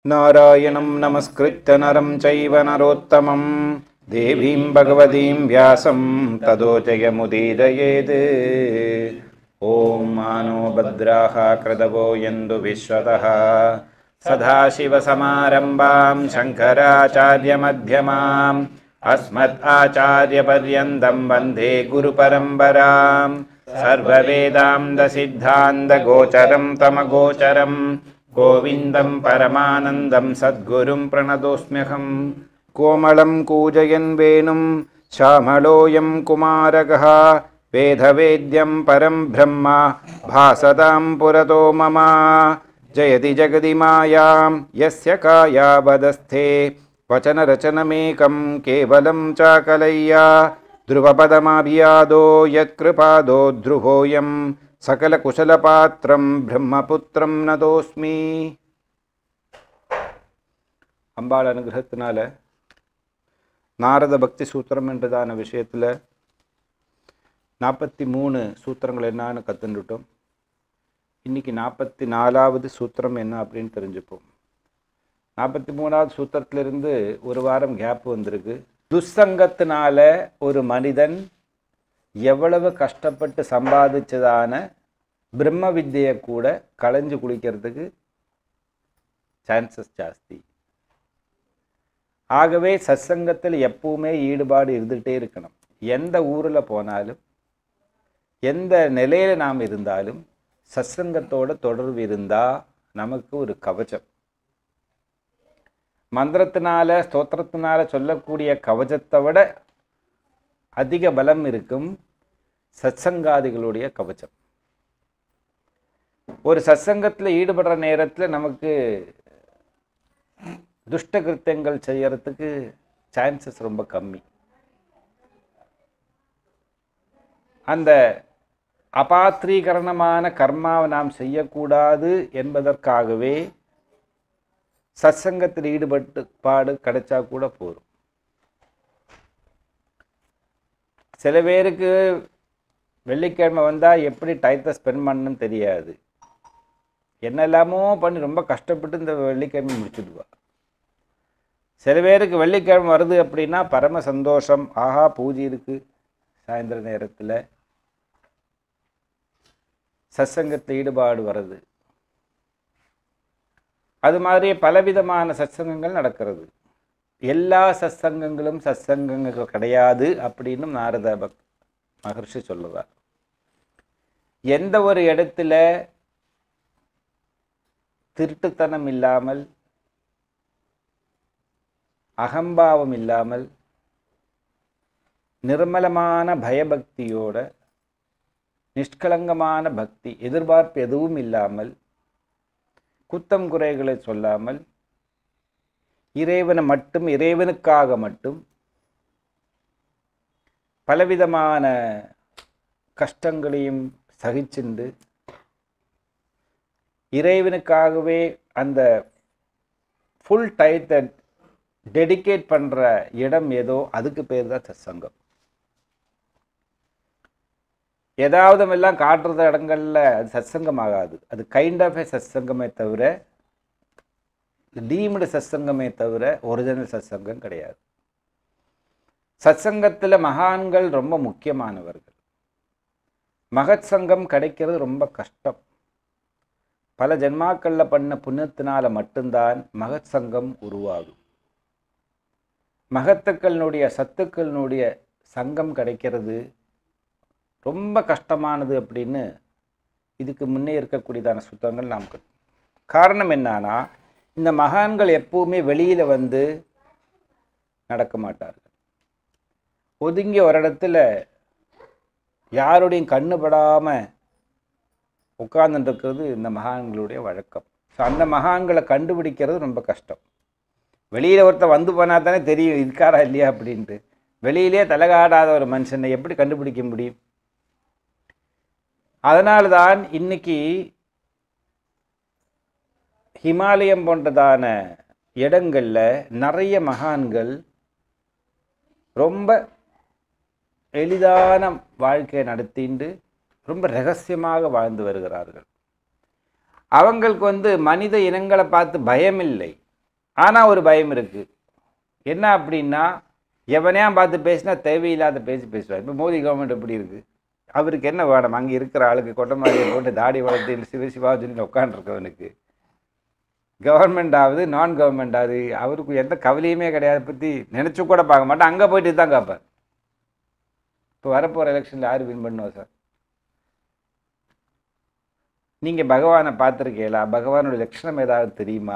नारायणं नमस्कृत्य नरं चैव नरोत्तमं देवीं भगवतीं व्यासं ततो जयमुदीरयेत् ॐ मानो भद्राः कृतवो यन्तु विश्वतः सदाशिवसमारम्भां शङ्कराचार्यमध्यमाम् अस्मत् आचार्यपर्यन्तं वन्दे गुरुपरम्परां सर्ववेदान्तसिद्धान्तगोचरं तमगोचरं गोविन्दं परमानन्दं सद्गुरुं प्रणतोऽस्म्यहं कोमलं कूजयन् वेणुं श्यामलोऽयं कुमारकः वेदवेद्यं परं ब्रह्म भासतां पुरतो मम जयति जगदि मायां यस्य कायावदस्थे वचनरचनमेकं केवलं चाकलय्या ध्रुवपदमाभियादो यत्कृपादो ध्रुवोऽयं सकलकुशलपात्रं பிரம்மபுத்திரம் நதோஸ்மி அம்பாள் அனுகிரகத்தினால நாரத பக்தி சூத்திரம் என்றதான விஷயத்தில் நாற்பத்தி மூணு சூத்திரங்கள் என்னன்னு கற்றுண்டுட்டோம் இன்னைக்கு நாற்பத்தி நாலாவது சூத்திரம் என்ன அப்படின்னு தெரிஞ்சுப்போம் நாற்பத்தி மூணாவது சூத்திரத்திலிருந்து ஒரு வாரம் கேப் வந்திருக்கு துஸ்சங்கத்தினால ஒரு மனிதன் எவ்வளவு கஷ்டப்பட்டு சம்பாதிச்சதான பிரம்ம வித்தியை கூட களைஞ்சு குளிக்கிறதுக்கு சான்சஸ் ஜாஸ்தி ஆகவே சத்சங்கத்தில் எப்பவுமே ஈடுபாடு இருந்துகிட்டே இருக்கணும் எந்த ஊரில் போனாலும் எந்த நிலையில் நாம் இருந்தாலும் சத்சங்கத்தோட தொடர்பு இருந்தால் நமக்கு ஒரு கவச்சம் மந்திரத்தினால ஸ்தோத்திரத்தினால சொல்லக்கூடிய கவச்சத்தை விட அதிக பலம் இருக்கும் சத்சங்காதிகளுடைய கவச்சம் ஒரு சத்சங்கத்தில் ஈடுபடுற நேரத்தில் நமக்கு துஷ்ட கிருத்தியங்கள் செய்யறதுக்கு சான்சஸ் ரொம்ப கம்மி அந்த அபாத்திரீகரணமான கர்மாவை நாம் செய்யக்கூடாது என்பதற்காகவே சத்சங்கத்தில் ஈடுபட்டு பாடு கிடைச்சா கூட போதும் சில பேருக்கு வெள்ளிக்கிழமை வந்தால் எப்படி டயத்தை ஸ்பெண்ட் பண்ணணும்னு தெரியாது என்னெல்லாமோ பண்ணி ரொம்ப கஷ்டப்பட்டு இந்த வெள்ளிக்கிழமை முடிச்சுடுவா சில பேருக்கு வெள்ளிக்கிழமை வருது அப்படின்னா பரம சந்தோஷம் ஆஹா பூஜை இருக்குது சாயந்தர நேரத்தில் சத்சங்கத்தில் ஈடுபாடு வருது அது மாதிரி பலவிதமான சத்சங்கங்கள் நடக்கிறது எல்லா சத்சங்கங்களும் சத்சங்கங்கள் கிடையாது அப்படின்னு நாரத பக் மகர்ஷி சொல்லுவார் எந்த ஒரு இடத்துல திருட்டுத்தனம் இல்லாமல் அகம்பாவம் இல்லாமல் நிர்மலமான பயபக்தியோட நிஷ்கலங்கமான பக்தி எதிர்பார்ப்பு எதுவும் இல்லாமல் குத்தம் குறைகளை சொல்லாமல் இறைவனை மட்டும் இறைவனுக்காக மட்டும் பலவிதமான கஷ்டங்களையும் சகிச்சுண்டு இறைவனுக்காகவே அந்த ஃபுல் டயத்தை டெடிகேட் பண்ணுற இடம் ஏதோ அதுக்கு பேர் தான் சத்சங்கம் ஏதாவது எல்லாம் காட்டுறத இடங்கள்ல அது சத்சங்கம் ஆகாது அது கைண்ட் ஆஃப் ஏ சத்சங்கமே தவிர டீம்டு சத்சங்கமே தவிர ஒரிஜினல் சத்சங்கம் கிடையாது சத்சங்கத்தில் மகான்கள் ரொம்ப முக்கியமானவர்கள் மகத் சங்கம் கிடைக்கிறது ரொம்ப கஷ்டம் பல ஜென்மாக்களில் பண்ண புண்ணியத்தினால மட்டும்தான் மகத் சங்கம் உருவாகும் மகத்துக்களினுடைய சத்துக்களினுடைய சங்கம் கிடைக்கிறது ரொம்ப கஷ்டமானது அப்படின்னு இதுக்கு முன்னே இருக்கக்கூடியதான சுத்தங்கள் நாம் காரணம் என்னன்னா இந்த மகான்கள் எப்பவுமே வெளியில் வந்து நடக்க மாட்டார்கள் ஒதுங்கி ஒரு இடத்துல யாருடையும் கண்ணு படாமல் உட்கார்ந்துட்டுருக்கிறது இந்த மகான்களுடைய வழக்கம் ஸோ அந்த மகான்களை கண்டுபிடிக்கிறது ரொம்ப கஷ்டம் வெளியில் ஒருத்தர் வந்து போனால் தானே தெரியும் இருக்காரா இல்லையா அப்படின்ட்டு வெளியிலே தலகாடாத ஒரு மனுஷனை எப்படி கண்டுபிடிக்க முடியும் அதனால தான் இன்னைக்கு ஹிமாலயம் போன்றதான இடங்களில் நிறைய மகான்கள் ரொம்ப எளிதான வாழ்க்கையை நடத்திண்டு ரொம்ப ரகசியமாக வாழ்ந்து வருகிறார்கள் அவங்களுக்கு வந்து மனித இனங்களை பார்த்து பயம் இல்லை ஆனால் ஒரு பயம் இருக்குது என்ன அப்படின்னா எவனையா பார்த்து பேசினா தேவையில்லாத பேசி பேசுவார் இப்போ மோடி கவர்மெண்ட் எப்படி இருக்குது அவருக்கு என்ன வேணும் அங்கே இருக்கிற ஆளுக்கு கொட்டை மாதிரியை போட்டு தாடி வளர்த்து சிவ சிவா சொல்லி உட்காந்துருக்கவனுக்கு கவர்மெண்ட் ஆகுது நான் கவர்மெண்ட் ஆகுது அவருக்கு எந்த கவலையுமே கிடையாது பற்றி நினச்சி கூட பார்க்க மாட்டேன் அங்கே போயிட்டு தான் காப்பார் இப்போ வரப்போகிற எலெக்ஷனில் யார் வின் பண்ணுவோம் சார் நீங்கள் பகவானை பார்த்துருக்கீங்களா பகவானோட லட்சணம் ஏதாவது தெரியுமா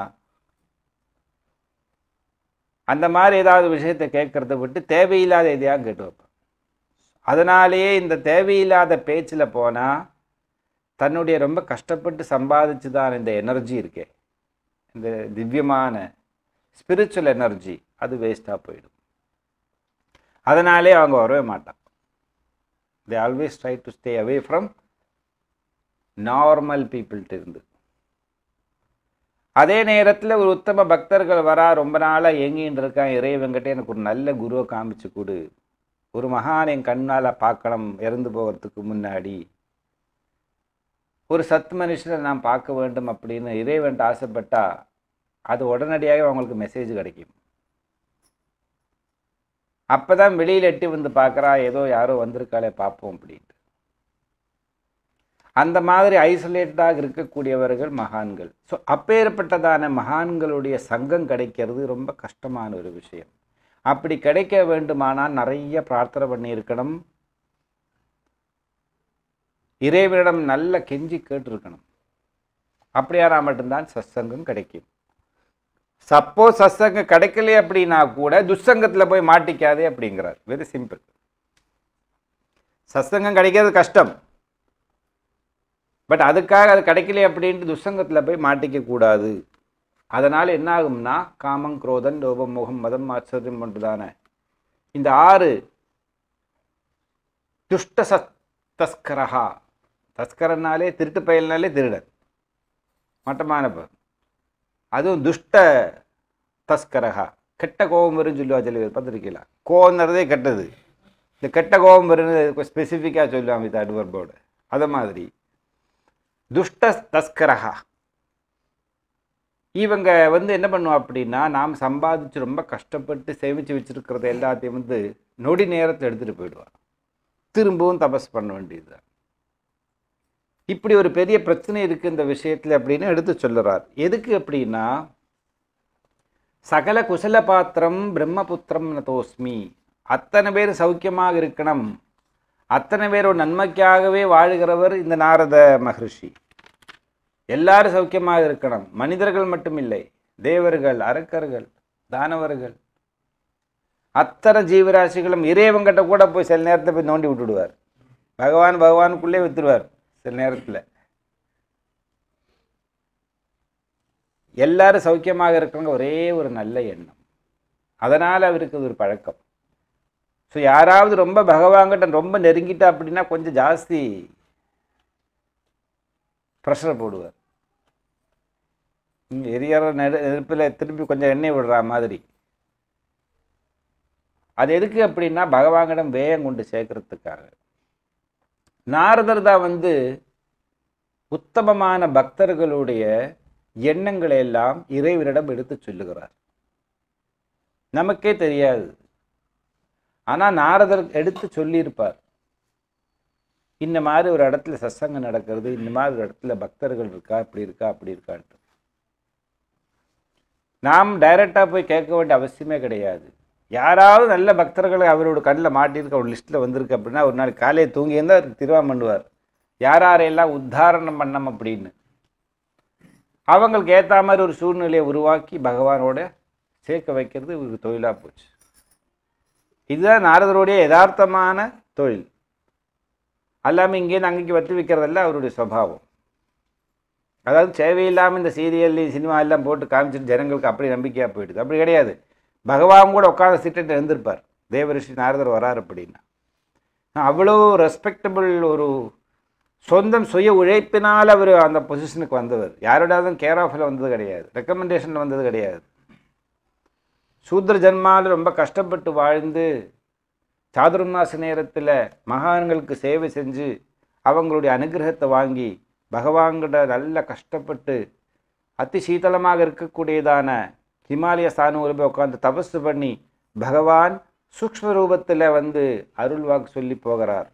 அந்த மாதிரி ஏதாவது விஷயத்தை கேட்கறத விட்டு தேவையில்லாத எதையாக கேட்டு வைப்பேன் அதனாலேயே இந்த தேவையில்லாத பேச்சில் போனால் தன்னுடைய ரொம்ப கஷ்டப்பட்டு சம்பாதிச்சு தான் இந்த எனர்ஜி இருக்கே இந்த திவ்யமான ஸ்பிரிச்சுவல் எனர்ஜி அது வேஸ்ட்டாக போயிடும் அதனாலே அவங்க வரவே மாட்டாங்க they always try to stay away from normal பீப்புள்கிட்ட இருந்து அதே நேரத்தில் ஒரு உத்தம பக்தர்கள் வரா ரொம்ப நாளாக எங்கின்னு இருக்கான் இறைவங்கிட்ட எனக்கு ஒரு நல்ல குருவை காமிச்சு கொடு ஒரு மகான் என் கண்ணால் பார்க்கணும் இறந்து போகிறதுக்கு முன்னாடி ஒரு சத் மனுஷனை நான் பார்க்க வேண்டும் அப்படின்னு இறைவன்ட்டு ஆசைப்பட்டா அது உடனடியாக அவங்களுக்கு மெசேஜ் கிடைக்கும் அப்போ தான் வெளியில் எட்டி வந்து பார்க்குறா ஏதோ யாரோ வந்திருக்காளே பார்ப்போம் அப்படின்ட்டு அந்த மாதிரி ஐசோலேட்டடாக இருக்கக்கூடியவர்கள் மகான்கள் ஸோ அப்பேற்பட்டதான மகான்களுடைய சங்கம் கிடைக்கிறது ரொம்ப கஷ்டமான ஒரு விஷயம் அப்படி கிடைக்க வேண்டுமானால் நிறைய பிரார்த்தனை பண்ணியிருக்கணும் இறைவனிடம் நல்ல கெஞ்சி கேட்டிருக்கணும் அப்படியானா மட்டும்தான் சத்சங்கம் கிடைக்கும் சப்போஸ் சத்சங்கம் கிடைக்கல அப்படின்னா கூட துஷ்சங்கத்தில் போய் மாட்டிக்காதே அப்படிங்கிறார் வெரி சிம்பிள் சத்சங்கம் கிடைக்கிறது கஷ்டம் பட் அதுக்காக அது கிடைக்கல அப்படின்ட்டு துஷ்சங்கத்தில் போய் மாட்டிக்க கூடாது அதனால் என்ன ஆகும்னா காமம் குரோதன் லோபம் முகம் மதம் ஆச்சரியம் போன்றதான இந்த ஆறு துஷ்ட சத் தஸ்கரஹா தஸ்கரனாலே திருட்டு பயல்னாலே திருடன் மட்டமான ப- அதுவும் துஷ்ட தஸ்கரஹா கெட்ட கோபம் வரும்னு சொல்லுவா சில பேர் பார்த்துருக்கீங்களா கோவம்ன்றதே கெட்டது இந்த கெட்ட கோபம் வரும்னு ஸ்பெசிஃபிக்காக சொல்லுவாங்க இது அட்வர்போடு அதை மாதிரி துஷ்ட தஸ்கரஹா இவங்க வந்து என்ன பண்ணுவோம் அப்படின்னா நாம் சம்பாதிச்சு ரொம்ப கஷ்டப்பட்டு சேமித்து வச்சிருக்கிறத எல்லாத்தையும் வந்து நொடி நேரத்தில் எடுத்துகிட்டு போயிடுவார் திரும்பவும் தபஸ் பண்ண வேண்டியது இப்படி ஒரு பெரிய பிரச்சனை இருக்குது இந்த விஷயத்தில் அப்படின்னு எடுத்து சொல்லுறார் எதுக்கு அப்படின்னா சகல குசல பாத்திரம் பிரம்மபுத்திரம் நதோஸ்மி அத்தனை பேர் சௌக்கியமாக இருக்கணும் அத்தனை பேர் ஒரு நன்மைக்காகவே வாழுகிறவர் இந்த நாரத மகரிஷி எல்லாரும் சௌக்கியமாக இருக்கணும் மனிதர்கள் மட்டுமில்லை தேவர்கள் அரக்கர்கள் தானவர்கள் அத்தனை ஜீவராசிகளும் இறைவங்கிட்ட கூட போய் சில நேரத்தை போய் நோண்டி விட்டுடுவார் பகவான் பகவானுக்குள்ளே வித்துருவார் சில நேரத்தில் எல்லாரும் சௌக்கியமாக இருக்கவங்க ஒரே ஒரு நல்ல எண்ணம் அதனால் அவருக்கு அது ஒரு பழக்கம் ஸோ யாராவது ரொம்ப பகவான்கிட்ட ரொம்ப நெருங்கிட்டா அப்படின்னா கொஞ்சம் ஜாஸ்தி ப்ரெஷர் போடுவார் இங்கே எரியற நெரு நெருப்பில் திருப்பி கொஞ்சம் எண்ணெய் விடுற மாதிரி அது எதுக்கு அப்படின்னா பகவானிடம் வேகம் கொண்டு சேர்க்கறதுக்காக நாரதர் தான் வந்து உத்தமமான பக்தர்களுடைய எண்ணங்களை எல்லாம் இறைவனிடம் எடுத்து சொல்லுகிறார் நமக்கே தெரியாது ஆனால் நாரதர் எடுத்து சொல்லியிருப்பார் இந்த மாதிரி ஒரு இடத்துல சத்சங்கம் நடக்கிறது இந்த மாதிரி ஒரு இடத்துல பக்தர்கள் இருக்கா இப்படி இருக்கா அப்படி இருக்கான்ட்டு நாம் டைரெக்டாக போய் கேட்க வேண்டிய அவசியமே கிடையாது யாராவது நல்ல பக்தர்களை அவரோட கண்ணில் மாட்டியிருக்க ஒரு லிஸ்ட்டில் வந்திருக்கு அப்படின்னா ஒரு நாள் காலையை தூங்கி இருந்தால் அவருக்கு திருவாம பண்ணுவார் யார் யாரையெல்லாம் உத்தாரணம் பண்ணம் அப்படின்னு அவங்களுக்கு ஏற்ற மாதிரி ஒரு சூழ்நிலையை உருவாக்கி பகவானோட சேர்க்க வைக்கிறது இவருக்கு தொழிலாக போச்சு இதுதான் நாரதருடைய யதார்த்தமான தொழில் அல்லாமல் இங்கேருந்து அங்கேக்கு வத்தி வைக்கிறதல்ல அவருடைய சுபாவம் அதாவது தேவையில்லாமல் இந்த சீரியல் சினிமா எல்லாம் போட்டு காமிச்சிட்டு ஜனங்களுக்கு அப்படி நம்பிக்கையாக போயிடுது அப்படி கிடையாது பகவான் கூட உட்காந்து சிட்டு இருந்திருப்பார் தேவரிஷி நாரதர் வரார் அப்படின்னா அவ்வளோ ரெஸ்பெக்டபிள் ஒரு சொந்தம் சுய உழைப்பினால் அவர் அந்த பொசிஷனுக்கு வந்தவர் யாரோடாவது கேர் ஆஃபில் வந்தது கிடையாது ரெக்கமெண்டேஷனில் வந்தது கிடையாது சூத்ர ஜன்மாவில் ரொம்ப கஷ்டப்பட்டு வாழ்ந்து சாதுர்மாச நேரத்தில் மகான்களுக்கு சேவை செஞ்சு அவங்களுடைய அனுகிரகத்தை வாங்கி பகவான்கிட்ட நல்ல கஷ்டப்பட்டு அதி சீதளமாக இருக்கக்கூடியதான ஹிமாலய ஸ்தானூரில் போய் உட்காந்து தபசு பண்ணி பகவான் சூக்ஷ்ம ரூபத்தில் வந்து அருள் வாக்கு சொல்லி போகிறார்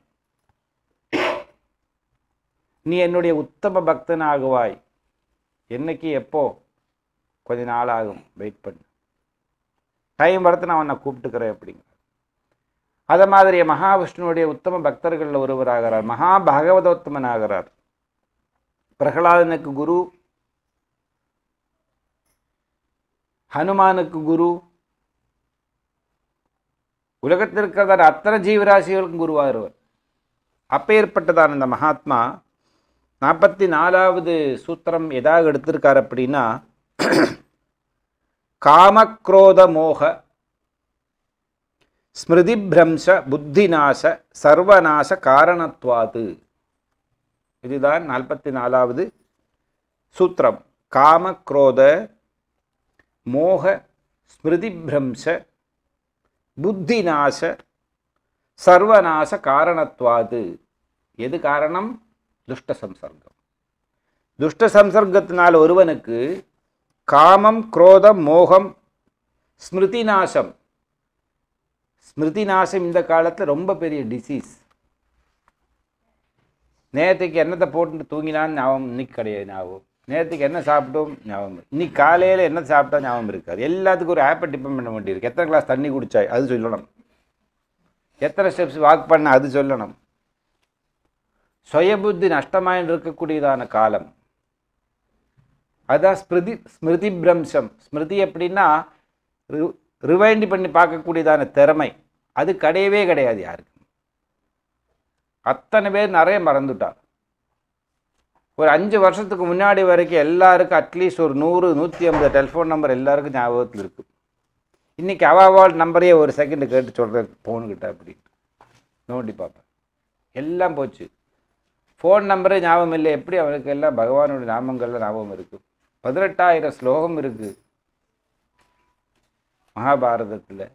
நீ என்னுடைய உத்தம பக்தன் ஆகுவாய் என்னைக்கு எப்போ கொஞ்ச நாள் ஆகும் வெயிட் பண்ணு டைம் வரத்து நான் உன்னை கூப்பிட்டுக்கிறேன் அப்படிங்க அதை மாதிரி மகாவிஷ்ணுவுடைய உத்தம பக்தர்களில் ஒருவராகிறார் மகா பாகவதோத்தமன் ஆகிறார் பிரகலாதனுக்கு குரு ஹனுமானுக்கு குரு உலகத்தில் இருக்கிறதான அத்தனை ஜீவராசிகளுக்கும் குருவாகிறவர் அப்பேற்பட்டதான இந்த மகாத்மா நாற்பத்தி நாலாவது சூத்திரம் எதாக எடுத்திருக்கார் அப்படின்னா காமக்ரோத மோக ஸ்மிருதி பிரம்ச புத்திநாச சர்வநாச காரணத்வாது இதுதான் நாற்பத்தி நாலாவது சூத்திரம் காமக்ரோத மோக ஸ்மிருதி பிரம்ச புத்திநாச சர்வநாச காரணத்வாது எது காரணம் துஷ்ட சம்சர்க்கம் துஷ்ட சம்சர்க்கத்தினால் ஒருவனுக்கு காமம் குரோதம் மோகம் ஸ்மிருதி நாசம் ஸ்மிருதி நாசம் இந்த காலத்தில் ரொம்ப பெரிய டிசீஸ் நேற்றுக்கு என்னத்தை போட்டு தூங்கினான்னு ஞாபகம் இன்னைக்கு கிடையாது ஞாபகம் நேற்றுக்கு என்ன சாப்பிட்டோம் ஞாபகம் இருக்கு. இன்னைக்கு காலையில் என்ன சாப்பிட்டா ஞாபகம் இருக்காது எல்லாத்துக்கும் ஒரு ஆப்பை டிபெண்ட் பண்ண வேண்டியிருக்கு எத்தனை கிளாஸ் தண்ணி குடிச்சாய் அது சொல்லணும் எத்தனை ஸ்டெப்ஸ் வாக் பண்ண அது சொல்லணும் சுயபுத்தி நஷ்டமாயின் இருக்கக்கூடியதான காலம் அதான் ஸ்மிருதி ஸ்மிருதி பிரம்சம் ஸ்மிருதி எப்படின்னா ரிவைண்ட் பண்ணி பார்க்கக்கூடியதான திறமை அது கிடையவே கிடையாது யாருக்கு அத்தனை பேர் நிறைய மறந்துட்டார் ஒரு அஞ்சு வருஷத்துக்கு முன்னாடி வரைக்கும் எல்லாருக்கும் அட்லீஸ்ட் ஒரு நூறு நூற்றி ஐம்பது டெலிஃபோன் நம்பர் எல்லாருக்கும் ஞாபகத்தில் இருக்குது இன்றைக்கி அவாவால் நம்பரையே ஒரு செகண்டு கேட்டு சொல்கிறேன் ஃபோனுக்கிட்ட அப்படி நோண்டி பார்ப்பேன் எல்லாம் போச்சு ஃபோன் நம்பரே ஞாபகம் இல்லை எப்படி அவனுக்கு எல்லாம் பகவானுடைய நாமங்கள்ல ஞாபகம் இருக்குது பதினெட்டாயிரம் ஸ்லோகம் இருக்குது மகாபாரதத்தில்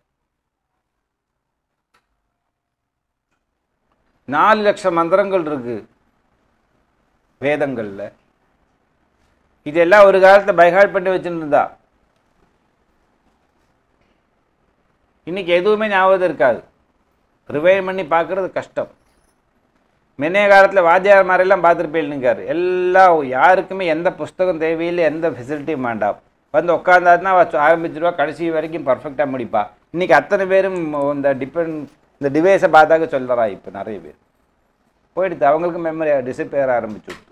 நாலு லட்சம் மந்திரங்கள் இருக்கு வேதங்களில் இதெல்லாம் ஒரு காலத்தில் பைஹாட் பண்ணி வச்சுருந்தா இன்னைக்கு எதுவுமே ஞாபகம் இருக்காது ரிவைன் பண்ணி பார்க்குறது கஷ்டம் முன்னைய காலத்தில் வாத்தியார் மாதிரிலாம் பார்த்துருப்பேன்னுங்கார் எல்லாம் யாருக்குமே எந்த புஸ்தகம் தேவையில்லை எந்த ஃபெசிலிட்டியும் வேண்டாம் வந்து உட்காந்தாருன்னா ஆரம்பிச்சிருவா கடைசி வரைக்கும் பர்ஃபெக்டாக முடிப்பா இன்றைக்கி அத்தனை பேரும் இந்த டிபெண்ட் இந்த டிவைஸை பார்த்தாக்க சொல்லறா இப்போ நிறைய பேர் போயிடுது அவங்களுக்கு மெமரி டிசப்பேர் ஆரம்பிச்சு விடுது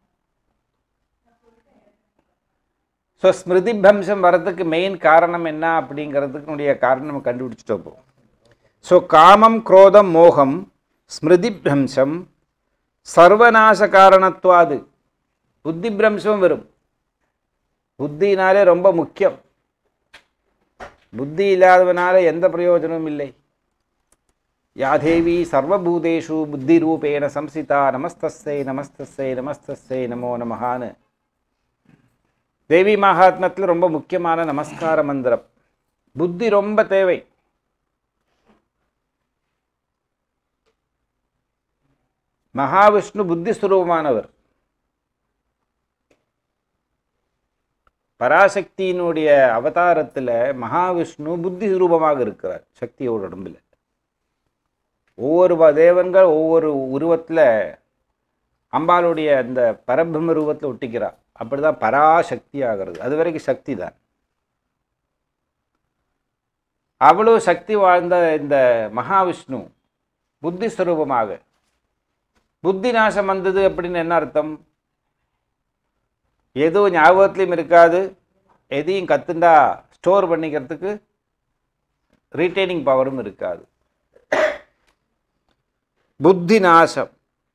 ஸோ ஸ்மிருதி பம்சம் வர்றதுக்கு மெயின் காரணம் என்ன அப்படிங்கிறதுக்குடைய காரணம் நம்ம கண்டுபிடிச்சிட்டோம் இப்போ ஸோ காமம் குரோதம் மோகம் ஸ்மிருதி பிரம்சம் சர்வநாச காரணத்துவாது புத்தி பிரம்சம் வரும் புத்தினாலே ரொம்ப முக்கியம் புத்தி இல்லாதவனால எந்த பிரயோஜனமும் இல்லை யாதேவி சர்வபூதேஷு புத்தி ரூபேண சம்சிதா நமஸ்தஸ்ஸை நமஸ்தஸ்ஸை நமஸ்தஸ்ஸை நமோ நமஹான்னு தேவி மகாத்மத்தில் ரொம்ப முக்கியமான நமஸ்கார மந்திரம் புத்தி ரொம்ப தேவை மகாவிஷ்ணு புத்தி ஸ்வரூபமானவர் பராசக்தியினுடைய அவதாரத்தில் மகாவிஷ்ணு புத்தி ரூபமாக இருக்கிறார் சக்தியோட உடம்புல ஒவ்வொரு வ- தேவன்கள் ஒவ்வொரு உருவத்தில் அம்பாளுடைய அந்த பரபிரம்ம ரூபத்தில் ஒட்டிக்கிறார் அப்படிதான் பராசக்தி ஆகிறது அது வரைக்கும் சக்தி தான் அவ்வளோ சக்தி வாழ்ந்த இந்த மகாவிஷ்ணு புத்தி ஸ்வரூபமாக புத்தி நாசம் வந்தது அப்படின்னு என்ன அர்த்தம் எதுவும் ஞாபகத்துலையும் இருக்காது எதையும் கத்துண்டா ஸ்டோர் பண்ணிக்கிறதுக்கு ரீட்டைனிங் பவரும் இருக்காது புத்தி நாசம்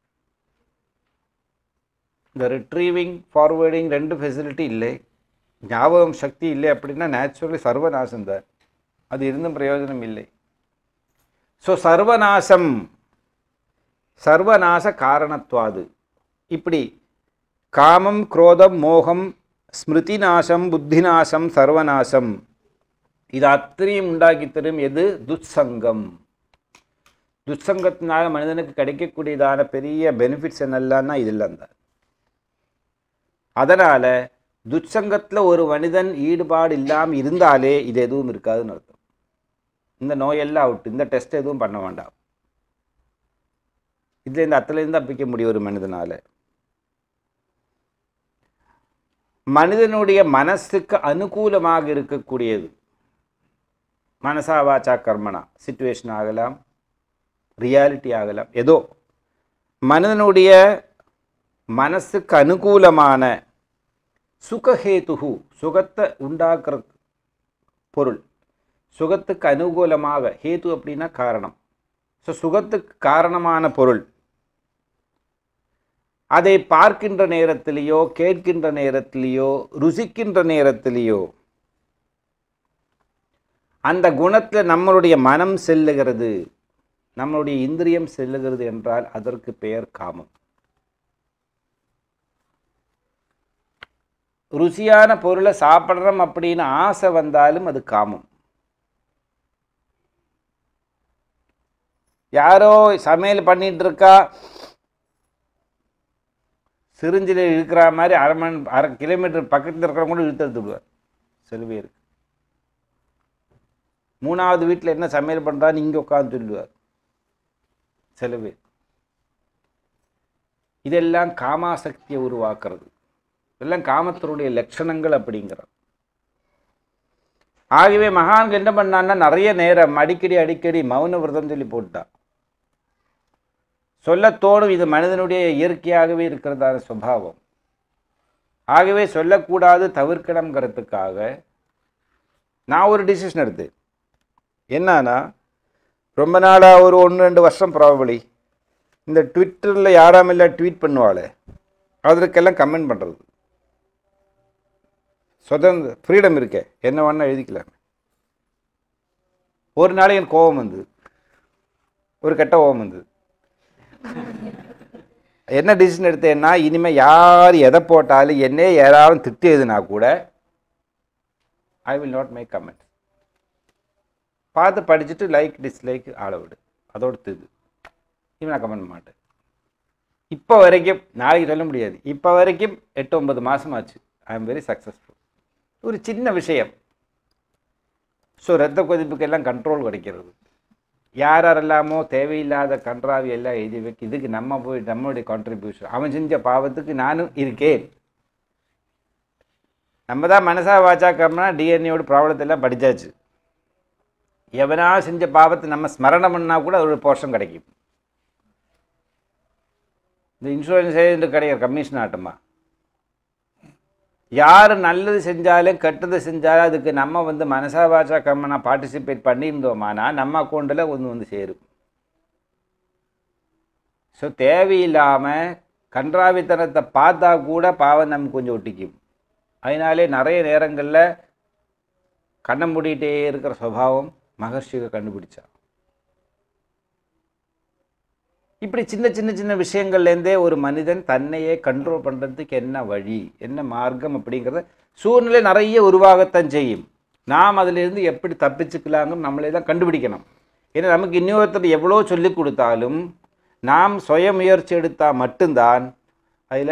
இந்த ரிட்ரீவிங் ஃபார்வேர்டிங் ரெண்டு ஃபெசிலிட்டி இல்லை ஞாபகம் சக்தி இல்லை அப்படின்னா நேச்சுரலி சர்வநாசம் தான் அது இருந்தும் பிரயோஜனம் இல்லை ஸோ சர்வநாசம் சர்வநாச காரணத்வாது இப்படி காமம் குரோதம் மோகம் ஸ்மிருதி நாசம் புத்தி நாசம் சர்வநாசம் இது அத்தனையும் உண்டாக்கி தரும் எது துத்சங்கம் துத்சங்கத்தினால மனிதனுக்கு கிடைக்கக்கூடியதான பெரிய பெனிஃபிட்ஸ் என்னெல்லாம்னா இதெல்லாம் தான் அதனால் துச்சங்கத்தில் ஒரு மனிதன் ஈடுபாடு இல்லாமல் இருந்தாலே இது எதுவும் இருக்காதுன்னு அர்த்தம் இந்த நோயெல்லாம் அவுட் இந்த டெஸ்ட் எதுவும் பண்ண வேண்டாம் இதில் இந்த அத்துலேருந்து தப்பிக்க முடியும் ஒரு மனிதனால மனிதனுடைய மனசுக்கு அனுகூலமாக இருக்கக்கூடியது மனசா வாச்சா கர்மனா சுச்சுவேஷன் ஆகலாம் ரியாலிட்டி ஆகலாம் ஏதோ மனிதனுடைய மனசுக்கு அனுகூலமான சுகஹேதுகு சுகத்தை உண்டாக்குற பொருள் சுகத்துக்கு அனுகூலமாக ஹேது அப்படின்னா காரணம் ஸோ சுகத்துக்கு காரணமான பொருள் அதை பார்க்கின்ற நேரத்திலேயோ கேட்கின்ற நேரத்திலேயோ ருசிக்கின்ற நேரத்திலேயோ அந்த குணத்தில் நம்மளுடைய மனம் செல்லுகிறது நம்மளுடைய இந்திரியம் செல்லுகிறது என்றால் அதற்கு பெயர் காமம் ருசியான பொருளை சாப்பிட்றோம் அப்படின்னு ஆசை வந்தாலும் அது காமம் யாரோ சமையல் பண்ணிட்டு இருக்கா சிரிஞ்சில் இருக்கிற மாதிரி அரை மணி அரை கிலோமீட்டர் பக்கத்தில் இருக்கிறவங்க கூட இழுத்து எடுத்து விடுவார் சில பேர் மூணாவது வீட்டில் என்ன சமையல் பண்ணுறான்னு இங்கே உட்காந்து சொல்லுவார் சில பேர் இதெல்லாம் காமாசக்தியை உருவாக்குறது இதெல்லாம் காமத்தினுடைய லட்சணங்கள் அப்படிங்கிறார் ஆகவே மகான்கள் என்ன பண்ணான்னா நிறைய நேரம் அடிக்கடி அடிக்கடி மௌன விரதம் சொல்லி போட்டா சொல்ல தோணும் இது மனிதனுடைய இயற்கையாகவே இருக்கிறதான சுபாவம் ஆகவே சொல்லக்கூடாது தவிர்க்கணுங்கிறதுக்காக நான் ஒரு டிசிஷன் எடுத்தேன் என்னன்னா ரொம்ப நாளாக ஒரு ஒன்று ரெண்டு வருஷம் ப்ராபலி இந்த ட்விட்டரில் யாராமில்ல ட்வீட் பண்ணுவாளே அதற்கெல்லாம் கமெண்ட் பண்ணுறது சுதந்திர ஃப்ரீடம் இருக்கே என்ன வேணால் எழுதிக்கலாம் ஒரு நாளைக்கு எனக்கு கோபம் வந்தது ஒரு கெட்ட கோபம் வந்தது என்ன டிசிஷன் எடுத்தேன்னா இனிமேல் யார் எதை போட்டாலும் என்னே யாராவது திட்டியதுனா கூட I will not make comment பார்த்து படிச்சுட்டு லைக் டிஸ்லைக் ஆள விடு அதோட திது இவன் நான் கமெண்ட் மாட்டேன் இப்போ வரைக்கும் நாளைக்கு சொல்ல முடியாது இப்போ வரைக்கும் எட்டு ஒன்பது மாதம் ஆச்சு ஐ எம் வெரி சக்ஸஸ்ஃபுல் ஒரு சின்ன விஷயம் ஸோ ரத்த கொதிப்புக்கெல்லாம் கண்ட்ரோல் கிடைக்கிறது யார் யாரெல்லாமோ தேவையில்லாத கன்றாவி எல்லாம் எழுதி வைக்க இதுக்கு நம்ம போய் நம்மளுடைய கான்ட்ரிபியூஷன் அவன் செஞ்ச பாவத்துக்கு நானும் இருக்கேன் நம்ம தான் மனசா வாச்சா கம்னா டிஎன்ஏயோட ப்ராப்ளத்தை எல்லாம் படித்தாச்சு எவனா செஞ்ச பாவத்தை நம்ம ஸ்மரணம் பண்ணால் கூட அதோட போர்ஷன் கிடைக்கும் இந்த இன்சூரன்ஸ் ஏஜென்ட் கிடையாது கமிஷன் ஆட்டமா யார் நல்லது செஞ்சாலும் கெட்டது செஞ்சாலும் அதுக்கு நம்ம வந்து மனசா வாச்சா கம்மனா பார்ட்டிசிபேட் பண்ணியிருந்தோமானா நம்ம அக்கௌண்ட்டில் ஒன்று வந்து சேரும் ஸோ தேவையில்லாமல் கன்றாவித்தனத்தை பார்த்தா கூட பாவம் நமக்கு கொஞ்சம் ஒட்டிக்கும் அதனாலே நிறைய நேரங்களில் கண்ணை மூடிட்டே இருக்கிற சுபாவம் மகர்ஷிக கண்டுபிடிச்சா இப்படி சின்ன சின்ன சின்ன விஷயங்கள்லேருந்தே ஒரு மனிதன் தன்னையே கண்ட்ரோல் பண்ணுறதுக்கு என்ன வழி என்ன மார்க்கம் அப்படிங்கிறத சூழ்நிலை நிறைய உருவாகத்தான் செய்யும் நாம் அதிலிருந்து எப்படி தப்பிச்சுக்கலாங்க நம்மளே தான் கண்டுபிடிக்கணும் ஏன்னா நமக்கு இன்னொருத்தர் எவ்வளோ சொல்லி கொடுத்தாலும் நாம் சுய முயற்சி எடுத்தால் மட்டும்தான் அதில்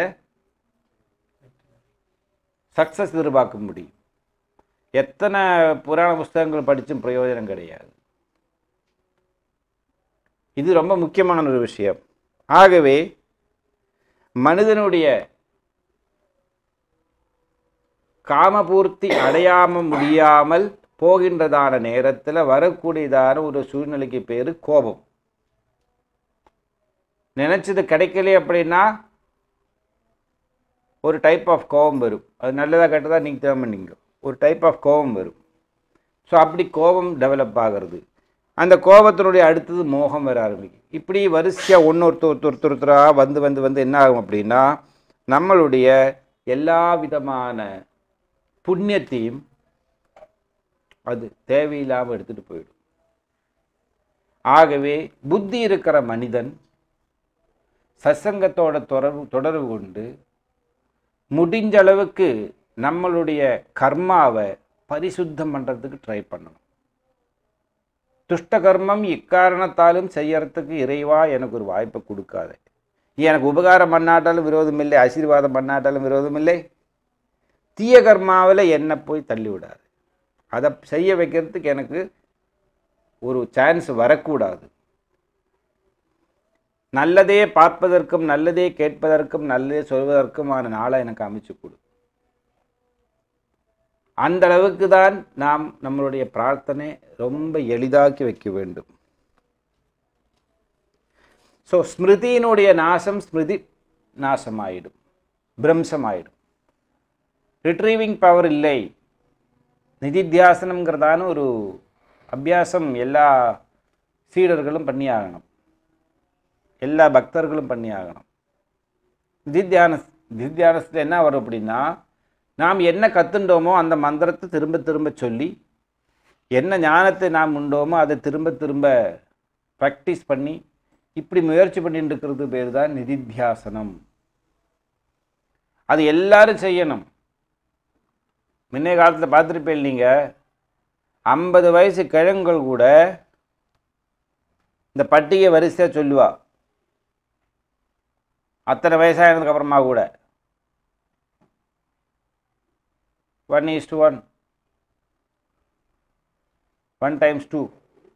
சக்ஸஸ் எதிர்பார்க்க முடியும் எத்தனை புராண புஸ்தகங்கள் படித்தும் பிரயோஜனம் கிடையாது இது ரொம்ப முக்கியமான ஒரு விஷயம் ஆகவே மனிதனுடைய காமபூர்த்தி அடையாம முடியாமல் போகின்றதான நேரத்தில் வரக்கூடியதான ஒரு சூழ்நிலைக்கு பேர் கோபம் நினச்சது கிடைக்கல அப்படின்னா ஒரு டைப் ஆஃப் கோபம் வரும் அது நல்லதாக கெட்டதாக நீங்கள் தேவை நீங்கள் ஒரு டைப் ஆஃப் கோபம் வரும் ஸோ அப்படி கோபம் டெவலப் ஆகிறது அந்த கோபத்தினுடைய அடுத்தது மோகம் வர ஆரம்பிக்கும் இப்படி வரிசையாக ஒன்று ஒருத்தர் ஒருத்தர் ஒருத்தர் ஒருத்தராக வந்து வந்து வந்து என்ன ஆகும் அப்படின்னா நம்மளுடைய எல்லா விதமான புண்ணியத்தையும் அது தேவையில்லாமல் எடுத்துகிட்டு போயிடும் ஆகவே புத்தி இருக்கிற மனிதன் சத்சங்கத்தோட தொடர்பு தொடர்பு கொண்டு முடிஞ்ச அளவுக்கு நம்மளுடைய கர்மாவை பரிசுத்தம் பண்ணுறதுக்கு ட்ரை பண்ணணும் துஷ்ட கர்மம் இக்காரணத்தாலும் செய்யறதுக்கு இறைவா எனக்கு ஒரு வாய்ப்பை கொடுக்காத நீ எனக்கு உபகாரம் பண்ணாட்டாலும் விரோதம் இல்லை ஆசீர்வாதம் பண்ணாட்டாலும் விரோதம் இல்லை தீய கர்மாவில் என்னை போய் தள்ளி விடாது அதை செய்ய வைக்கிறதுக்கு எனக்கு ஒரு சான்ஸ் வரக்கூடாது நல்லதே பார்ப்பதற்கும் நல்லதே கேட்பதற்கும் நல்லதே சொல்வதற்குமான நாளை எனக்கு அமைச்சு கொடு அந்த அளவுக்கு தான் நாம் நம்மளுடைய பிரார்த்தனை ரொம்ப எளிதாக்கி வைக்க வேண்டும் ஸோ ஸ்மிருதியினுடைய நாசம் ஸ்மிருதி நாசமாயிடும் பிரம்சமாயிடும் ரிட்ரீவிங் பவர் இல்லை நிதித்தியாசனம்ங்கிறதான ஒரு அபியாசம் எல்லா சீடர்களும் பண்ணி ஆகணும் எல்லா பக்தர்களும் பண்ணி ஆகணும் நிதித்தியான நிதித்தியானத்தில் என்ன வரும் அப்படின்னா நாம் என்ன கற்றுண்டோமோ அந்த மந்திரத்தை திரும்ப திரும்ப சொல்லி என்ன ஞானத்தை நாம் உண்டோமோ அதை திரும்ப திரும்ப ப்ராக்டிஸ் பண்ணி இப்படி முயற்சி பண்ணிட்டு இருக்கிறது பேர் தான் நிதித்தியாசனம் அது எல்லாரும் செய்யணும் முன்னைய காலத்தில் பார்த்துருப்பேன் நீங்கள் ஐம்பது வயசு கிழங்குகள் கூட இந்த பட்டிகை வரிசையாக சொல்லுவா அத்தனை வயசானதுக்கு அப்புறமா கூட one is two one one times two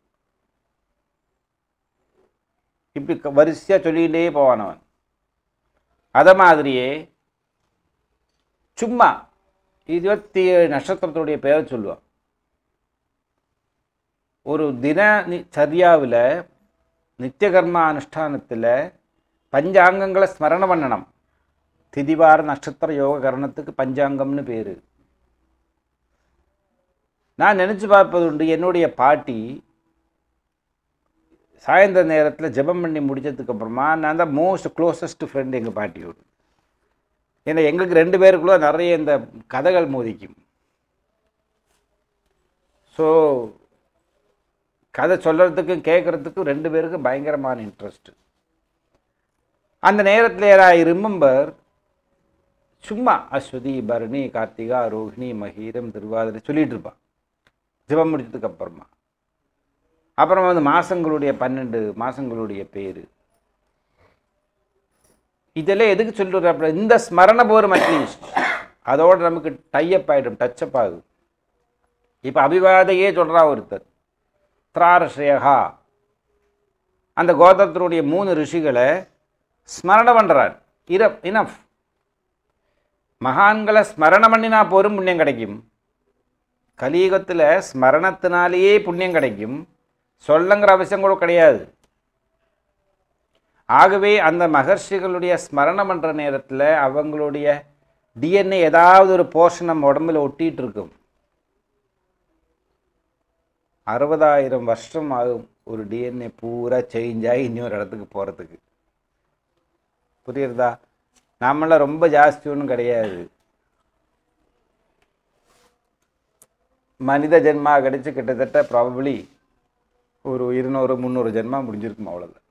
இப்படி க- வரிசையா சொல்லிக்கிட்டே போவான் அவன் அதை மாதிரியே சும்மா இருபத்தி ஏழு நட்சத்திரத்துடைய பேரை சொல்லுவான் ஒரு தின நி- சரியாவில் நித்தியகர்மா அனுஷ்டானத்தில் பஞ்சாங்கங்களை ஸ்மரணம் பண்ணணும் திதிவார நட்சத்திர யோக கரணத்துக்கு பஞ்சாங்கம்னு பேர் நான் நினச்சி பார்ப்பது உண்டு என்னுடைய பாட்டி சாயந்தர நேரத்தில் ஜெபம் பண்ணி முடிச்சதுக்கு அப்புறமா நான் தான் மோஸ்ட் க்ளோசஸ்ட் ஃப்ரெண்ட் எங்கள் பாட்டியோடு ஏன்னா எங்களுக்கு ரெண்டு பேருக்குள்ள நிறைய இந்த கதைகள் மோதிக்கும் ஸோ கதை சொல்கிறதுக்கும் கேட்குறதுக்கும் ரெண்டு பேருக்கும் பயங்கரமான இன்ட்ரெஸ்ட் அந்த நேரத்தில் ஐ ரிமெம்பர் சும்மா அஸ்வதி பரணி கார்த்திகா ரோஹிணி மகீரம் திருவாதிரை சொல்லிட்டு இருப்பான் ஜெபம் முடிச்சதுக்கு அப்புறமா அப்புறம் வந்து மாசங்களுடைய பன்னெண்டு மாசங்களுடைய பேர் இதெல்லாம் எதுக்கு சொல்லிட்டு அப்படி இந்த ஸ்மரண போரும் அட்லீஸ்ட் அதோட நமக்கு டைஅப் ஆகிடும் டச்சப் ஆகும் இப்போ அபிவாதையே சொல்றா ஒருத்தர் திராரஸ்ரேகா அந்த கோத்திரத்தினுடைய மூணு ரிஷிகளை ஸ்மரணம் பண்ணுறார் இர இனஃப் மகான்களை ஸ்மரணம் பண்ணினா போரும் புண்ணியம் கிடைக்கும் கலியுகத்தில் ஸ்மரணத்தினாலேயே புண்ணியம் கிடைக்கும் சொல்லங்கிற அவசியம் கூட கிடையாது ஆகவே அந்த மகர்ஷிகளுடைய ஸ்மரணம் பண்ணுற நேரத்தில் அவங்களுடைய டிஎன்ஏ ஏதாவது ஒரு போர்ஷன் நம்ம உடம்புல ஒட்டிட்டு இருக்கும் அறுபதாயிரம் வருஷம் ஆகும் ஒரு டிஎன்ஏ பூரா சேஞ்ச் ஆகி இன்னொரு இடத்துக்கு போகிறதுக்கு புரியுறதா நம்மளாம் ரொம்ப ஜாஸ்தி ஒன்றும் கிடையாது மனித ஜென்மா கிடைச்சு கிட்டத்தட்ட ப்ராபபிளி ஒரு இருநூறு முந்நூறு ஜென்மா முடிஞ்சிருக்கும் அவ்வளோதான்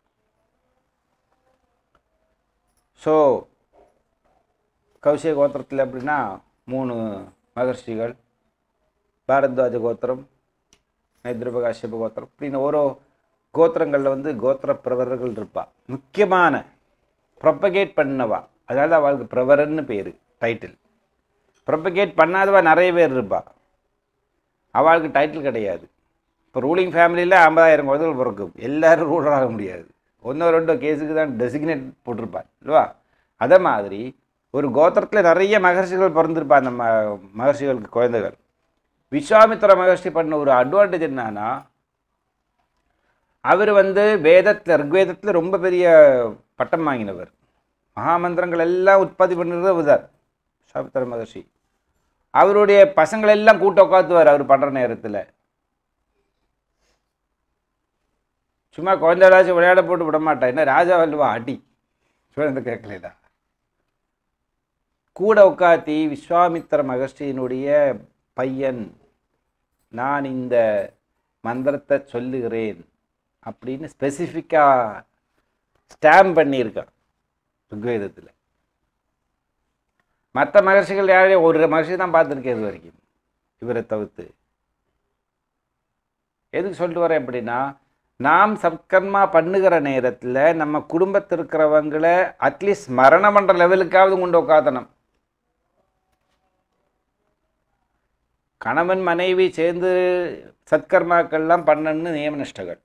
ஸோ கௌசிக கோத்திரத்தில் எப்படின்னா மூணு மகர்ஷிகள் பாரத்வாஜ கோத்திரம் நைத்ரபகாஷ்யப கோத்திரம் இப்படின்னு ஓரோ கோத்திரங்களில் வந்து கோத்திர பிரவரர்கள் இருப்பா முக்கியமான ப்ரொப்பகேட் பண்ணவா அதனால அவளுக்கு பிரவரன்னு பேர் டைட்டில் ப்ரொப்பகேட் பண்ணாதவா நிறைய பேர் இருப்பா அவளுக்கு டைட்டில் கிடையாது இப்போ ரூலிங் ஃபேமிலியில் ஐம்பதாயிரம் குழந்தைகள் பிறக்கும் எல்லாரும் ரூலர் ஆக முடியாது ஒன்றோ ரெண்டோ கேஸுக்கு தான் டெசிக்னேட் போட்டிருப்பாள் இல்லைவா அதே மாதிரி ஒரு கோத்திரத்தில் நிறைய மகர்ஷிகள் பிறந்திருப்பா அந்த ம மகர்ஷிகளுக்கு குழந்தைகள் விஸ்வாமித்திர மகர்ஷி பண்ண ஒரு அட்வான்டேஜ் என்னன்னா அவர் வந்து வேதத்தில் ரிக்வேதத்தில் ரொம்ப பெரிய பட்டம் வாங்கினவர் மகாமந்திரங்கள் எல்லாம் உற்பத்தி பண்ணுறது அவர் விஸ்வாமித்திர மகர்ஷி அவருடைய பசங்களை எல்லாம் கூட்ட உட்காத்துவார் அவர் பண்ணுற நேரத்தில் சும்மா குழந்தைகளாச்சும் விளையாட போட்டு விட மாட்டா என்ன ராஜா வல்லுவா அடி சுழந்து கேட்கலடா கூட உட்காத்தி விஸ்வாமித்திர மகர்ஷியினுடைய பையன் நான் இந்த மந்திரத்தை சொல்லுகிறேன் அப்படின்னு ஸ்பெசிஃபிக்காக ஸ்டாம்ப் பண்ணியிருக்கான் ருக்வேதத்தில் மற்ற மகர்ஷிகள் யாரையும் ஒரு மகர்ஷி தான் பார்த்துருக்கேன் இது வரைக்கும் இவரை தவிர்த்து எதுக்கு சொல்லிட்டு வரேன் அப்படின்னா நாம் சத்கர்மா பண்ணுகிற நேரத்தில் நம்ம குடும்பத்தில் இருக்கிறவங்களை அட்லீஸ்ட் மரணம் பண்ணுற லெவலுக்காவது கொண்டு உட்காத்தணும் கணவன் மனைவி சேர்ந்து சத்கர்மாக்கள்லாம் பண்ணணும்னு நியமனிஷ்டகள்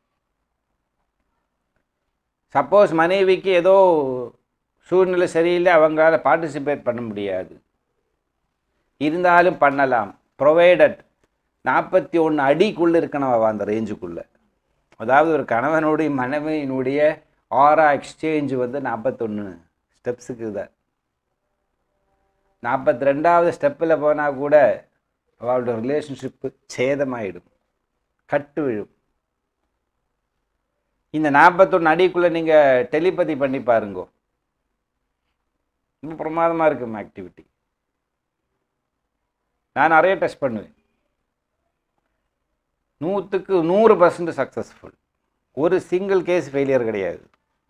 சப்போஸ் மனைவிக்கு ஏதோ சூழ்நிலை சரியில்லை அவங்களால பார்ட்டிசிபேட் பண்ண முடியாது இருந்தாலும் பண்ணலாம் ப்ரொவைடட் நாற்பத்தி ஒன்று அடிக்குள்ளே இருக்கணும் அவள் அந்த ரேஞ்சுக்குள்ளே அதாவது ஒரு கணவனுடைய மனைவியினுடைய ஆரா எக்ஸ்சேஞ்ச் வந்து நாற்பத்தொன்று ஸ்டெப்ஸுக்கு தான் நாற்பத்தி ரெண்டாவது ஸ்டெப்பில் போனால் கூட அவளோட ரிலேஷன்ஷிப்பு சேதமாயிடும் கட்டு விழும் இந்த நாற்பத்தொன்று அடிக்குள்ளே நீங்கள் டெலிபதி பண்ணி பாருங்கோ ரொம்ப பிரமாதமாக இருக்கும் ஆக்டிவிட்டி நான் நிறைய டெஸ்ட் பண்ணுவேன் நூற்றுக்கு நூறு பர்சன்ட் சக்ஸஸ்ஃபுல் ஒரு சிங்கிள் கேஸ் ஃபெயிலியர் கிடையாது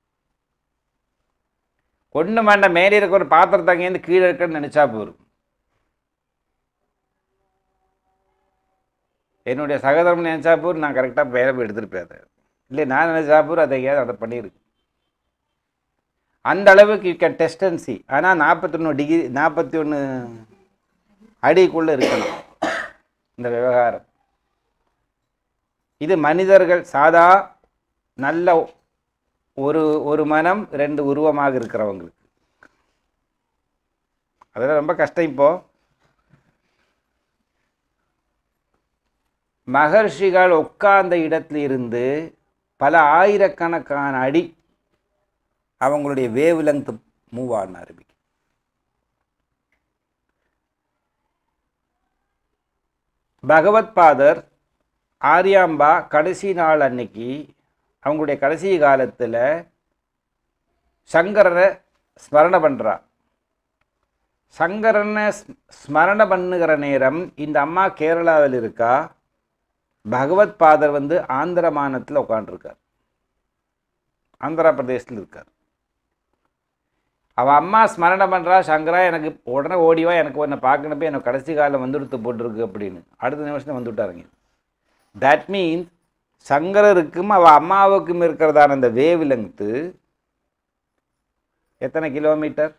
ஒன்றும் வேண்டாம் மேலே இருக்க ஒரு பாத்திரத்தை அங்கேருந்து கீழே இருக்குன்னு நினச்சா போதும் என்னுடைய சகோதரம் நினச்சா போர் நான் கரெக்டாக வேலை போய் எடுத்துகிட்டு போய் இல்லை நான் நினச்சா போர் அதை எங்கேயாவது அதை பண்ணியிருக்கு அந்த அளவுக்கு you can test and see ஆனால் நாற்பத்தொன்று டிகிரி நாற்பத்தி ஒன்று அடிக்குள்ளே இருக்கணும் இந்த விவகாரம் இது மனிதர்கள் சாதா நல்ல ஒரு ஒரு மனம் ரெண்டு உருவமாக இருக்கிறவங்களுக்கு அதெல்லாம் ரொம்ப கஷ்டம் இப்போ மகர்ஷிகள் உட்கார்ந்த இடத்துல இருந்து பல ஆயிரக்கணக்கான அடி அவங்களுடைய வேவ் லெங்த் மூவ் ஆன ஆரம்பிக்கும் பகவத் பாதர் ஆரியாம்பா கடைசி நாள் அன்னைக்கு அவங்களுடைய கடைசி காலத்தில் சங்கரனை ஸ்மரண பண்ணுறா சங்கரனை ஸ்- ஸ்மரண பண்ணுகிற நேரம் இந்த அம்மா கேரளாவில் இருக்கா பகவத் பாதர் வந்து ஆந்திர மாநிலத்தில் உட்காண்டிருக்கார் ஆந்திரா பிரதேசத்தில் இருக்கார் அவள் அம்மா ஸ்மரணை பண்ணுறா சங்கரா எனக்கு உடனே ஓடிவா எனக்கு உன்னை பார்க்கணுப்பே எனக்கு கடைசி காலம் வந்துடுத்து போட்டிருக்கு அப்படின்னு அடுத்த நிமிஷம் வந்து விட்டாருங்க தட் மீன்ஸ் சங்கரருக்கும் அவள் அம்மாவுக்கும் இருக்கிறதான அந்த வேவ் லெங்க்த்து எத்தனை கிலோமீட்டர்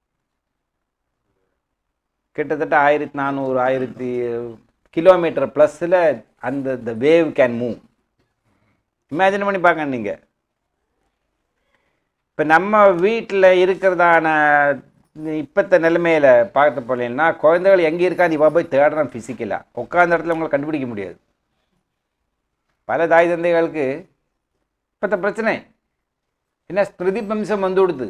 கிட்டத்தட்ட ஆயிரத்தி நானூறு ஆயிரத்தி கிலோமீட்டர் ப்ளஸில் அந்த the wave can move imagine பண்ணி பார்க்க நீங்கள் இப்போ நம்ம வீட்டில் இருக்கிறதான இப்பத்த நிலைமையில் பார்த்து போனீங்கன்னா குழந்தைகள் எங்கே இருக்கா நீ போய் தேடுறான் ஃபிசிக்கலாக உட்காந்த இடத்துல உங்களை கண்டுபிடிக்க முடியாது பல தாய் தந்தைகளுக்கு இப்பத்த பிரச்சனை என்ன பிரதிபம்சம் வந்து கொடுத்து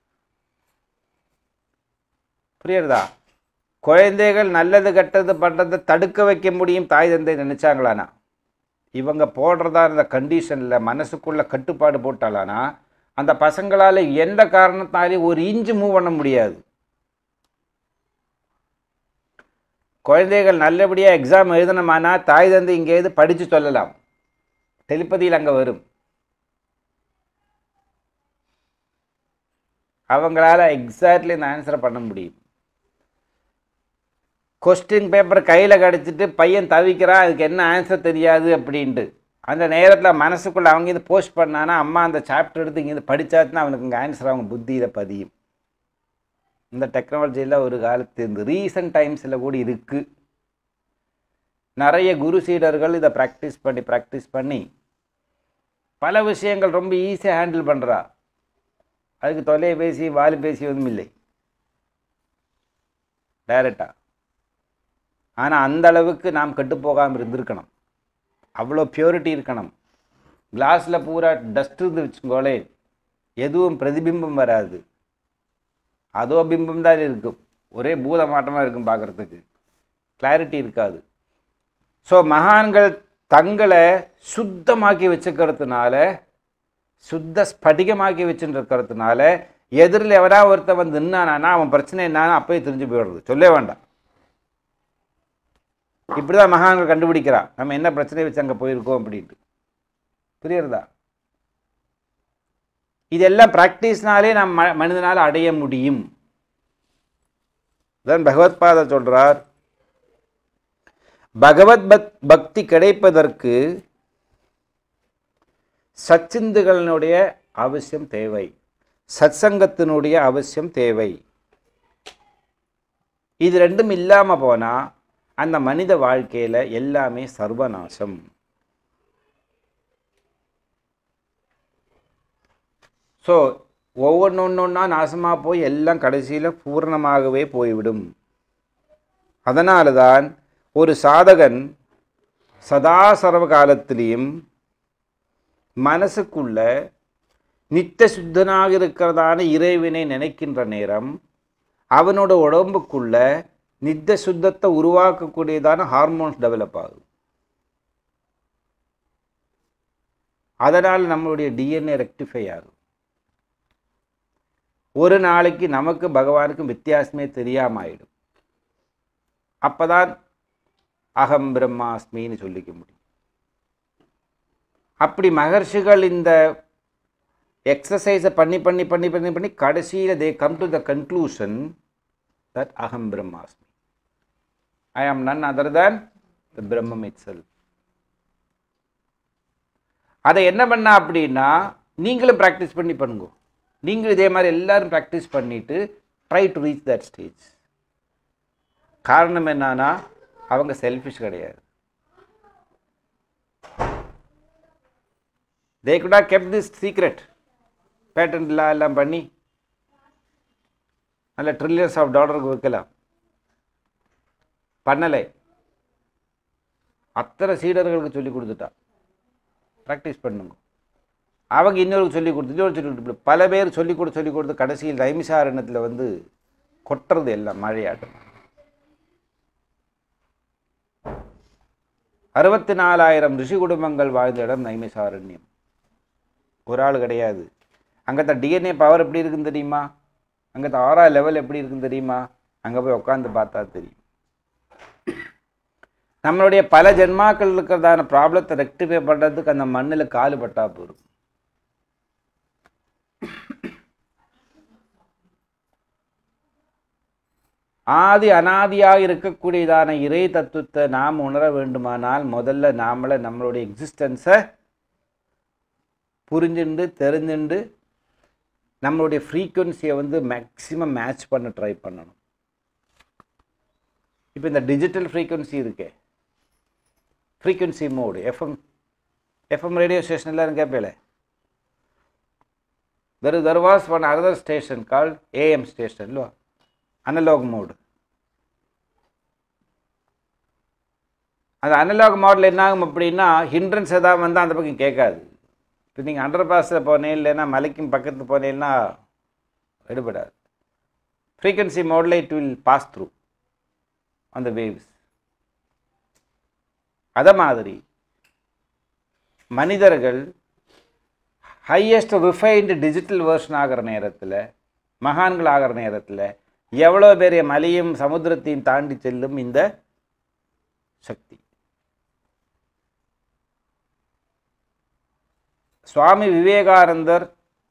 புரியுறதா குழந்தைகள் நல்லது கெட்டது பண்ணுறதை தடுக்க வைக்க முடியும் தாய் தந்தை நினச்சாங்களானா இவங்க போடுறதா இந்த கண்டிஷனில் மனசுக்குள்ள கட்டுப்பாடு போட்டாலானா அந்த பசங்களால் எந்த காரணத்தாலையும் ஒரு இன்ச்சு மூவ் பண்ண முடியாது குழந்தைகள் நல்லபடியாக எக்ஸாம் எழுதணுமானா தாய் தந்தை இங்கேருந்து படித்து சொல்லலாம் டெலிபதியில் அங்கே வரும் அவங்களால எக்ஸாக்ட்லி இந்த ஆன்சரை பண்ண முடியும் கொஸ்டின் பேப்பர் கையில் கிடச்சிட்டு பையன் தவிக்கிறான் அதுக்கு என்ன ஆன்சர் தெரியாது அப்படின்ட்டு அந்த நேரத்தில் மனசுக்குள்ளே அவங்க இது போஸ்ட் பண்ணானா அம்மா அந்த சாப்டர் எடுத்து இங்கேருந்து படித்தாச்சுன்னா அவனுக்கு இங்கே ஆன்சர் அவங்க புத்தியில் பதியும் இந்த டெக்னாலஜியில் ஒரு காலத்து இந்த ரீசன்ட் டைம்ஸில் கூட இருக்குது நிறைய குரு சீடர்கள் இதை ப்ராக்டிஸ் பண்ணி ப்ராக்டிஸ் பண்ணி பல விஷயங்கள் ரொம்ப ஈஸியாக ஹேண்டில் பண்ணுறா அதுக்கு தொலைபேசி வாலிபேசி ஒன்றும் இல்லை டைரெக்டாக ஆனால் அந்த அளவுக்கு நாம் கெட்டு போகாமல் இருந்திருக்கணும் அவ்வளோ பியூரிட்டி இருக்கணும் கிளாஸில் பூரா டஸ்ட் இருந்து வச்சுக்கோளே எதுவும் பிரதிபிம்பம் வராது அதோ பிம்பம் தான் இருக்கும் ஒரே பூதமாட்டமாக இருக்கும் பார்க்குறதுக்கு கிளாரிட்டி இருக்காது ஸோ மகான்கள் தங்களை சுத்தமாக்கி வச்சுக்கிறதுனால சுத்த ஸ்படிகமாக்கி வச்சுட்டு இருக்கிறதுனால எதிரில் எவரா ஒருத்தன் வந்து நின்னானா அவன் பிரச்சனை என்னன்னு அப்பயே தெரிஞ்சு போயிடுறது சொல்ல வேண்டாம் இப்படிதான் மகான்கள் கண்டுபிடிக்கிறா நம்ம என்ன பிரச்சனை வச்சு அங்கே போயிருக்கோம் அப்படின்ட்டு புரியுறதா இதெல்லாம் ப்ராக்டிஸ்னாலே நம் ம மனிதனால் அடைய முடியும் தான் பகவத்பாதா சொல்றார் பகவத் பக் பக்தி கிடைப்பதற்கு சச்சிந்துகளினுடைய அவசியம் தேவை சத்சங்கத்தினுடைய அவசியம் தேவை இது ரெண்டும் இல்லாமல் போனால் அந்த மனித வாழ்க்கையில் எல்லாமே சர்வநாசம் ஸோ ஒவ்வொன்று ஒன்றா நாசமாக போய் எல்லாம் கடைசியில் பூர்ணமாகவே போய்விடும் அதனால தான் ஒரு சாதகன் சதா சர்வ காலத்திலையும் மனசுக்குள்ள நித்த சுத்தனாக இருக்கிறதான இறைவனை நினைக்கின்ற நேரம் அவனோட உடம்புக்குள்ள நித்த சுத்தத்தை உருவாக்கக்கூடியதான ஹார்மோன்ஸ் டெவலப் ஆகுது அதனால் நம்மளுடைய டிஎன்ஏ ரெக்டிஃபை ஆகும் ஒரு நாளைக்கு நமக்கு பகவானுக்கும் வித்தியாசமே தெரியாம ஆயிடும் அப்பதான் அகம் பிரம்மாஸ்மின்னு சொல்லிக்க முடியும் அப்படி மகர்ஷிகள் இந்த எக்ஸசைஸை பண்ணி பண்ணி பண்ணி பண்ணி பண்ணி கடைசியில் they come to the conclusion that அகம் பிரம்மாஸ்மி ஐ ஆம் நன் அதர் தேன் த பிரம்மம் இட் செல் அதை என்ன பண்ணா அப்படின்னா நீங்களும் ப்ராக்டிஸ் பண்ணி பண்ணுங்க நீங்களும் இதே மாதிரி எல்லாரும் ப்ராக்டிஸ் பண்ணிட்டு try to reach that stage காரணம் என்னன்னா அவங்க செல்ஃபிஷ் கிடையாது they could have kept this secret patent law எல்லாம் பண்ணி நல்ல ட்ரில்லியன்ஸ் ஆஃப் டாலருக்கு விற்கலாம் பண்ணலை அத்தனை சீடர்களுக்கு சொல்லி கொடுத்துட்டா ப்ராக்டிஸ் பண்ணுங்க அவங்க இன்னொருக்கு சொல்லி கொடுத்து இன்னொரு சொல்லி கொடுத்து பல பேர் சொல்லி கொடுத்து சொல்லி கொடுத்து கடைசியில் நைமிசாரணத்தில் வந்து கொட்டுறது எல்லாம் மழையாட்டம் அறுபத்தி நாலாயிரம் ரிஷி குடும்பங்கள் வாழ்ந்த இடம் நைமிசாரண்யம் ஒரு ஆள் கிடையாது அங்கத்த டிஎன்ஏ பவர் எப்படி இருக்குன்னு தெரியுமா அங்கத்த ஆறா லெவல் எப்படி இருக்குன்னு தெரியுமா அங்கே போய் உட்காந்து பார்த்தா தெரியும் நம்மளுடைய பல ஜென்மாக்கள் இருக்கிறதான ப்ராப்ளத்தை ரெக்டிஃபை பண்ணுறதுக்கு அந்த மண்ணில் காலு பட்டா போதும் ஆதி அனாதியாக இருக்கக்கூடியதான இறை தத்துவத்தை நாம் உணர வேண்டுமானால் முதல்ல நாமளை நம்மளுடைய எக்ஸிஸ்டன்ஸை புரிஞ்சுண்டு தெரிஞ்சுண்டு நம்மளுடைய ஃப்ரீக்குவன்சியை வந்து மேக்ஸிமம் மேட்ச் பண்ண ட்ரை பண்ணணும் இப்போ இந்த டிஜிட்டல் ஃப்ரீக்குவன்சி இருக்கே frequency mode FM FM radio station எல்லாரும் கேட்பேல there there was one other station call AM station இல்லோ அனலாக் மோடு அந்த அனலாக் மாடல் என்ன ஆகும் அப்படின்னா ஹிண்ட்ரன்ஸ் எதாவது வந்தால் அந்த பக்கம் கேட்காது இப்போ நீங்கள் அண்டர் பாஸில் போனேன் இல்லைன்னா மலைக்கும் பக்கத்து போனேன்னா எடுபடாது ஃப்ரீக்வன்சி மோடில் இட் வில் பாஸ் த்ரூ அந்த வேவ்ஸ் அத மாதிரி மனிதர்கள் ஹையஸ்ட் ரிஃபைன்டு டிஜிட்டல் வேர்ஷன் ஆகிற நேரத்தில் மகான்கள் ஆகிற நேரத்தில் எவ்வளோ பெரிய மலையும் சமுத்திரத்தையும் தாண்டி செல்லும் இந்த சக்தி சுவாமி விவேகானந்தர்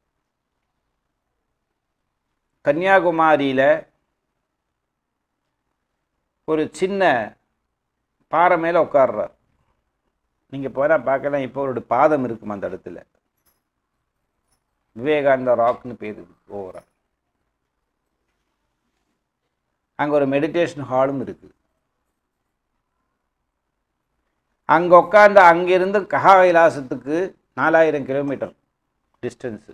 கன்னியாகுமரியில் ஒரு சின்ன பாறை மேலே உட்கார்றார் நீங்கள் போனால் பார்க்கலாம் இப்போ ஒரு பாதம் இருக்கும் அந்த இடத்துல விவேகானந்த ராக்னு பேர் ஓவரால் அங்கே ஒரு மெடிடேஷன் ஹாலும் இருக்குது அங்கே உட்காந்து அங்கிருந்து ககாவிலாசத்துக்கு நாலாயிரம் கிலோமீட்டர் டிஸ்டன்ஸு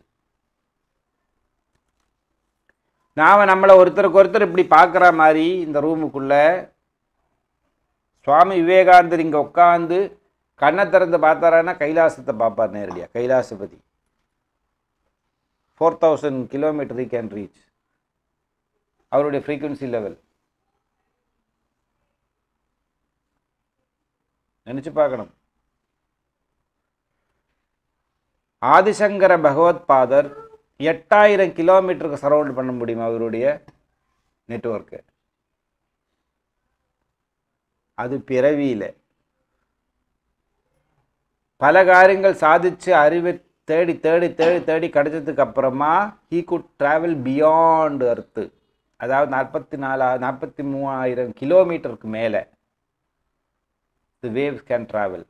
நாம் நம்மளை ஒருத்தருக்கு ஒருத்தர் இப்படி பார்க்குற மாதிரி இந்த ரூமுக்குள்ளே சுவாமி விவேகானந்தர் இங்கே உட்காந்து கண்ணை திறந்து பார்த்தாரான்னா கைலாசத்தை பார்ப்பார் நேரடியாக Kailasapathy four thousand kilometre E can reach அவருடைய ஃப்ரீக்குவன்சி லெவல் நினச்சி பார்க்கணும் ஆதிசங்கர பகவத் பாதர் எட்டாயிரம் கிலோமீட்டருக்கு சரவுண்ட் பண்ண முடியுமா அவருடைய நெட்ஒர்க்கு அது பிறவியில் பல காரியங்கள் சாதிச்சு அறிவை தேடி தேடி தேடி தேடி கிடைச்சதுக்கு அப்புறமா he could travel beyond earth அதாவது நாற்பத்தி நாலா நாற்பத்தி மூவாயிரம் கிலோமீட்டருக்கு மேலே தி வேவ்ஸ் கேன் ட்ராவல்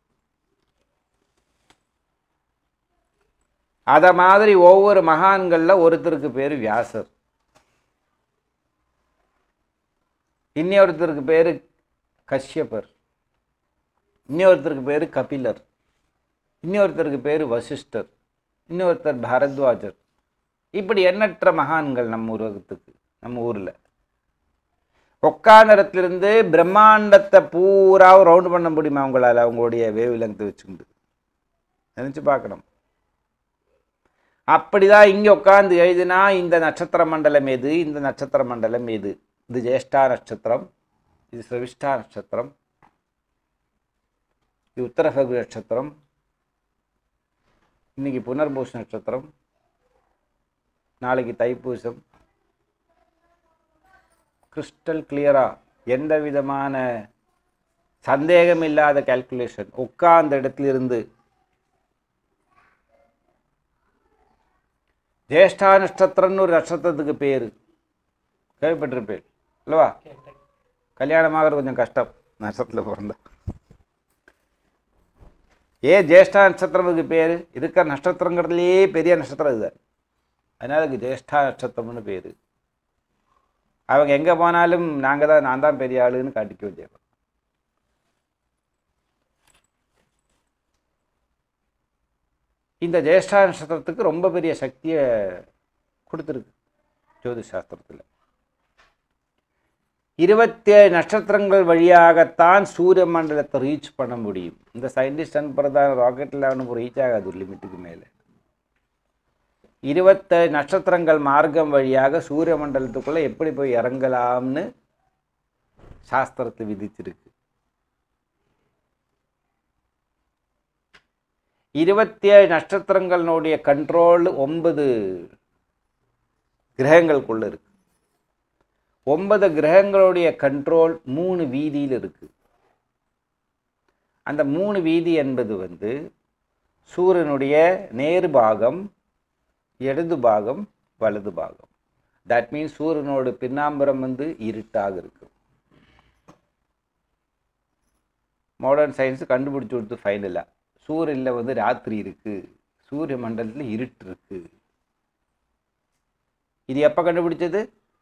அத மாதிரி ஒவ்வொரு மகான்களில் ஒருத்தருக்கு பேர் வியாசர் இன்னொருத்தருக்கு பேர் கஷ்யபர் இன்னொருத்தருக்கு பேர் கபிலர் இன்னொருத்தருக்கு பேர் வசிஷ்டர் இன்னொருத்தர் பரத்வாஜர் இப்படி எண்ணற்ற மகான்கள் நம்ம உலகத்துக்கு நம்ம ஊரில் உட்காந்தரத்திலிருந்து பிரம்மாண்டத்தை பூரா ரவுண்ட் பண்ண முடியுமா அவங்களால அவங்களுடைய வேவ் லெங்க் வச்சுக்கிட்டு நினச்சி பார்க்கணும் அப்படிதான் இங்கே உட்காந்து எழுதினா இந்த நட்சத்திர மண்டலம் எது இந்த நட்சத்திர மண்டலம் எது இது ஜேஷ்டா நட்சத்திரம் இது சிரவிஷ்டா நட்சத்திரம் இது உத்தரபகு நட்சத்திரம் இன்னைக்கு புனர்பூச நட்சத்திரம் நாளைக்கு தைப்பூசம் கிறிஸ்டல் கிளியரா எந்த விதமான சந்தேகம் இல்லாத கால்குலேஷன் உட்கார்ந்த இடத்துல இருந்து ஜேஷ்டா நட்சத்திரம்னு ஒரு நட்சத்திரத்துக்கு பேர் கேள்விப்பட்டிருப்பேன் இல்லவா கல்யாணம் ஆகிறது கொஞ்சம் கஷ்டம் நட்சத்திரத்தில் பிறந்தா ஏன் ஜேஷ்டா நட்சத்திரத்துக்கு பேர் இருக்கிற நட்சத்திரங்கிறதுலையே பெரிய நட்சத்திரம் இதுதான் அதனால அதுக்கு ஜேஷ்டா நட்சத்திரம்னு பேர் அவங்க எங்கே போனாலும் நாங்கள் தான் நான் தான் பெரிய ஆளுன்னு காட்டிக்க வேண்டியது இந்த ஜேஷ்டா நட்சத்திரத்துக்கு ரொம்ப பெரிய சக்தியை கொடுத்துருக்கு ஜோதிஷ் சாஸ்திரத்தில் இருபத்தேழு நட்சத்திரங்கள் வழியாகத்தான் சூரிய மண்டலத்தை ரீச் பண்ண முடியும் இந்த சயின்டிஸ்ட் அனுப்புறதா ராக்கெட்டில் அவனுக்கு ரீச் ஆகாது ஒரு லிமிட்டுக்கு மேலே இருபத்தேழு நட்சத்திரங்கள் மார்க்கம் வழியாக சூரிய மண்டலத்துக்குள்ளே எப்படி போய் இறங்கலாம்னு சாஸ்திரத்தில் விதிச்சிருக்கு இருபத்தேழு நட்சத்திரங்களுடைய கண்ட்ரோல் ஒன்பது கிரகங்களுக்குள்ள இருக்கு ஒன்பது கிரகங்களுடைய கண்ட்ரோல் மூணு வீதியில் இருக்கு அந்த மூணு வீதி என்பது வந்து சூரியனுடைய நேர் பாகம் இடது பாகம் வலது பாகம் தட் மீன்ஸ் சூரியனோட பின்னாம்பரம் வந்து இருட்டாக இருக்கும் மாடர்ன் சயின்ஸ் கண்டுபிடிச்சு கொடுத்து ஃபைனலாக சூரியனில் வந்து ராத்திரி இருக்கு சூரிய மண்டலத்தில் இருட்டு இருக்கு இது எப்போ கண்டுபிடிச்சது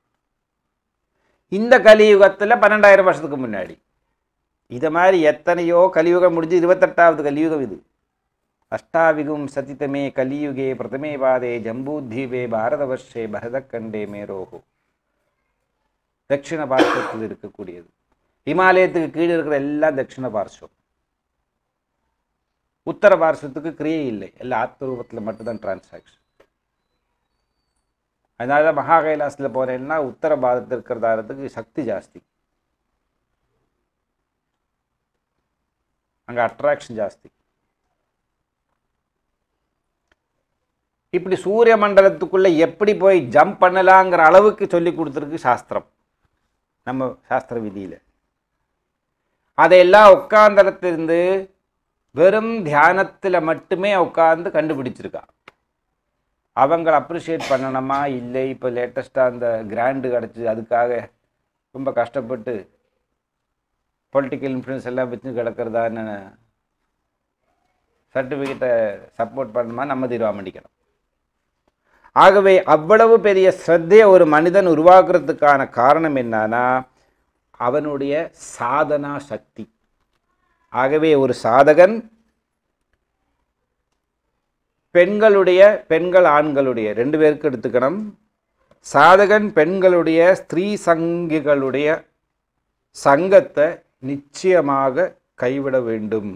இந்த கலியுகத்தில் பன்னெண்டாயிரம் வருஷத்துக்கு முன்னாடி இதை மாதிரி எத்தனையோ கலியுகம் முடிஞ்சு இருபத்தெட்டாவது கலியுகம் இது அஷ்டாவிகும் சதிதமே கலியுகே பிரதமே பாதே ஜம்பூத்வீபே பாரதவர்ஷே பரதக்கண்டே மேரோகோ தட்சிண பார்শ্বத்தில் இருக்கக்கூடியது இமாலயத்துக்கு கீழே இருக்கிற எல்லாம் தட்சிண பார்শ্বம் உத்தர பார்শ্বத்துக்கு கிரியை இல்லை எல்லாம் ஆத்ம ரூபத்தில் மட்டும்தான் டிரான்சாக்ஷன் அதனால தான் மகா கைலாசத்தில் போனேன்னா உத்தர பாரதத்தில் இருக்கிறதாரத்துக்கு சக்தி ஜாஸ்தி அங்கே அட்ராக்ஷன் ஜாஸ்தி இப்படி சூரிய மண்டலத்துக்குள்ளே எப்படி போய் ஜம்ப் பண்ணலாங்கிற அளவுக்கு சொல்லி கொடுத்துருக்கு சாஸ்திரம் நம்ம சாஸ்திர விதியில் அதையெல்லாம் உட்கார்ந்தலத்திலிருந்து வெறும் தியானத்தில் மட்டுமே உட்கார்ந்து கண்டுபிடிச்சிருக்கா அவங்கள அப்ரிஷியேட் பண்ணணுமா இல்லை இப்போ லேட்டஸ்ட்டாக அந்த கிராண்டு கிடச்சி அதுக்காக ரொம்ப கஷ்டப்பட்டு பொலிட்டிக்கல் இன்ஃப்ளூயன்ஸ் எல்லாம் வச்சு கிடக்கிறதான்னு சர்டிஃபிகேட்டை சப்போர்ட் பண்ணணுமா நம்ம தீர்மானிக்கணும் ஆகவே அவ்வளவு பெரிய ஸ்ரத்தையை ஒரு மனிதன் உருவாக்குறதுக்கான காரணம் என்னன்னா அவனுடைய சாதனா சக்தி ஆகவே ஒரு சாதகன் பெண்களுடைய பெண்கள் ஆண்களுடைய ரெண்டு பேருக்கு எடுத்துக்கணும் சாதகன் பெண்களுடைய ஸ்திரீ சங்கிகளுடைய சங்கத்தை நிச்சயமாக கைவிட வேண்டும்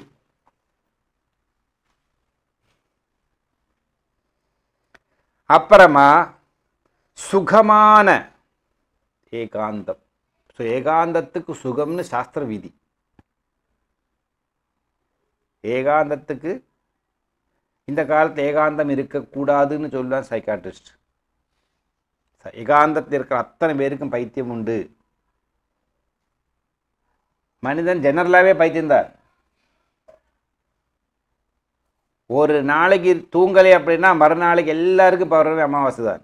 அப்புறமா சுகமான ஏகாந்தம் ஸோ ஏகாந்தத்துக்கு சுகம்னு சாஸ்திர விதி ஏகாந்தத்துக்கு இந்த காலத்தில் ஏகாந்தம் இருக்கக்கூடாதுன்னு சொல்லுவான் சைக்காட்ரிஸ்ட் ஏகாந்தத்தில் இருக்கிற அத்தனை பேருக்கும் பைத்தியம் உண்டு மனிதன் ஜெனரலாகவே பைத்தியம்தான் ஒரு நாளைக்கு தூங்கலை அப்படின்னா மறுநாளைக்கு எல்லாருக்கும் பௌர்ணமி அமாவாசை தான்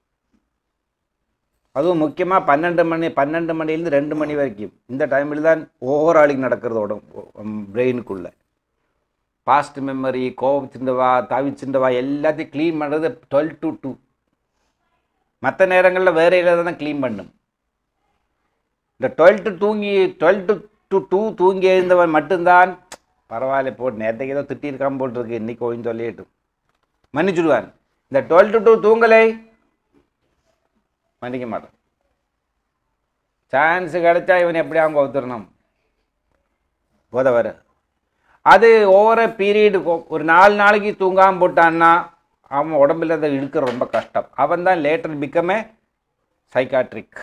அதுவும் முக்கியமாக பன்னெண்டு மணி பன்னெண்டு மணிலேருந்து ரெண்டு மணி வரைக்கும் இந்த டைமில் தான் ஓவர் ஆளுக்கு நடக்கிறது உடம்பு பிரெயினுக்குள்ளே பாஸ்ட் மெமரி கோவச்சிண்டவா தாவிச்சிண்டவா எல்லாத்தையும் க்ளீன் பண்ணுறது டுவெல் டு டூ மற்ற நேரங்களில் வேறு ஏதாவது தான் க்ளீன் பண்ணும் இந்த டுவெல் டு தூங்கி டுவெல் டு டு டூ தூங்கி எழுந்தவன் மட்டும்தான் பரவாயில்ல போட்டு நேரத்தைக்கு ஏதோ திட்டிருக்காம போட்டிருக்கு இன்னைக்கு ஓய்ந்து சொல்லிட்டும் மன்னிச்சுடுவான் இந்த டுவெல் டு டூ தூங்கலை மன்னிக்க மாட்டான் சான்ஸ் கிடைச்சா இவன் எப்படி அவங்க ஒத்துறணும் போத வர அது ஓவர பீரியடு ஒரு நாலு நாளைக்கு தூங்காமல் போட்டான்னா அவன் உடம்புல அதை இழுக்கிற ரொம்ப கஷ்டம் அவன் தான் லேட்டர் பிக்கமே சைக்காட்ரிக்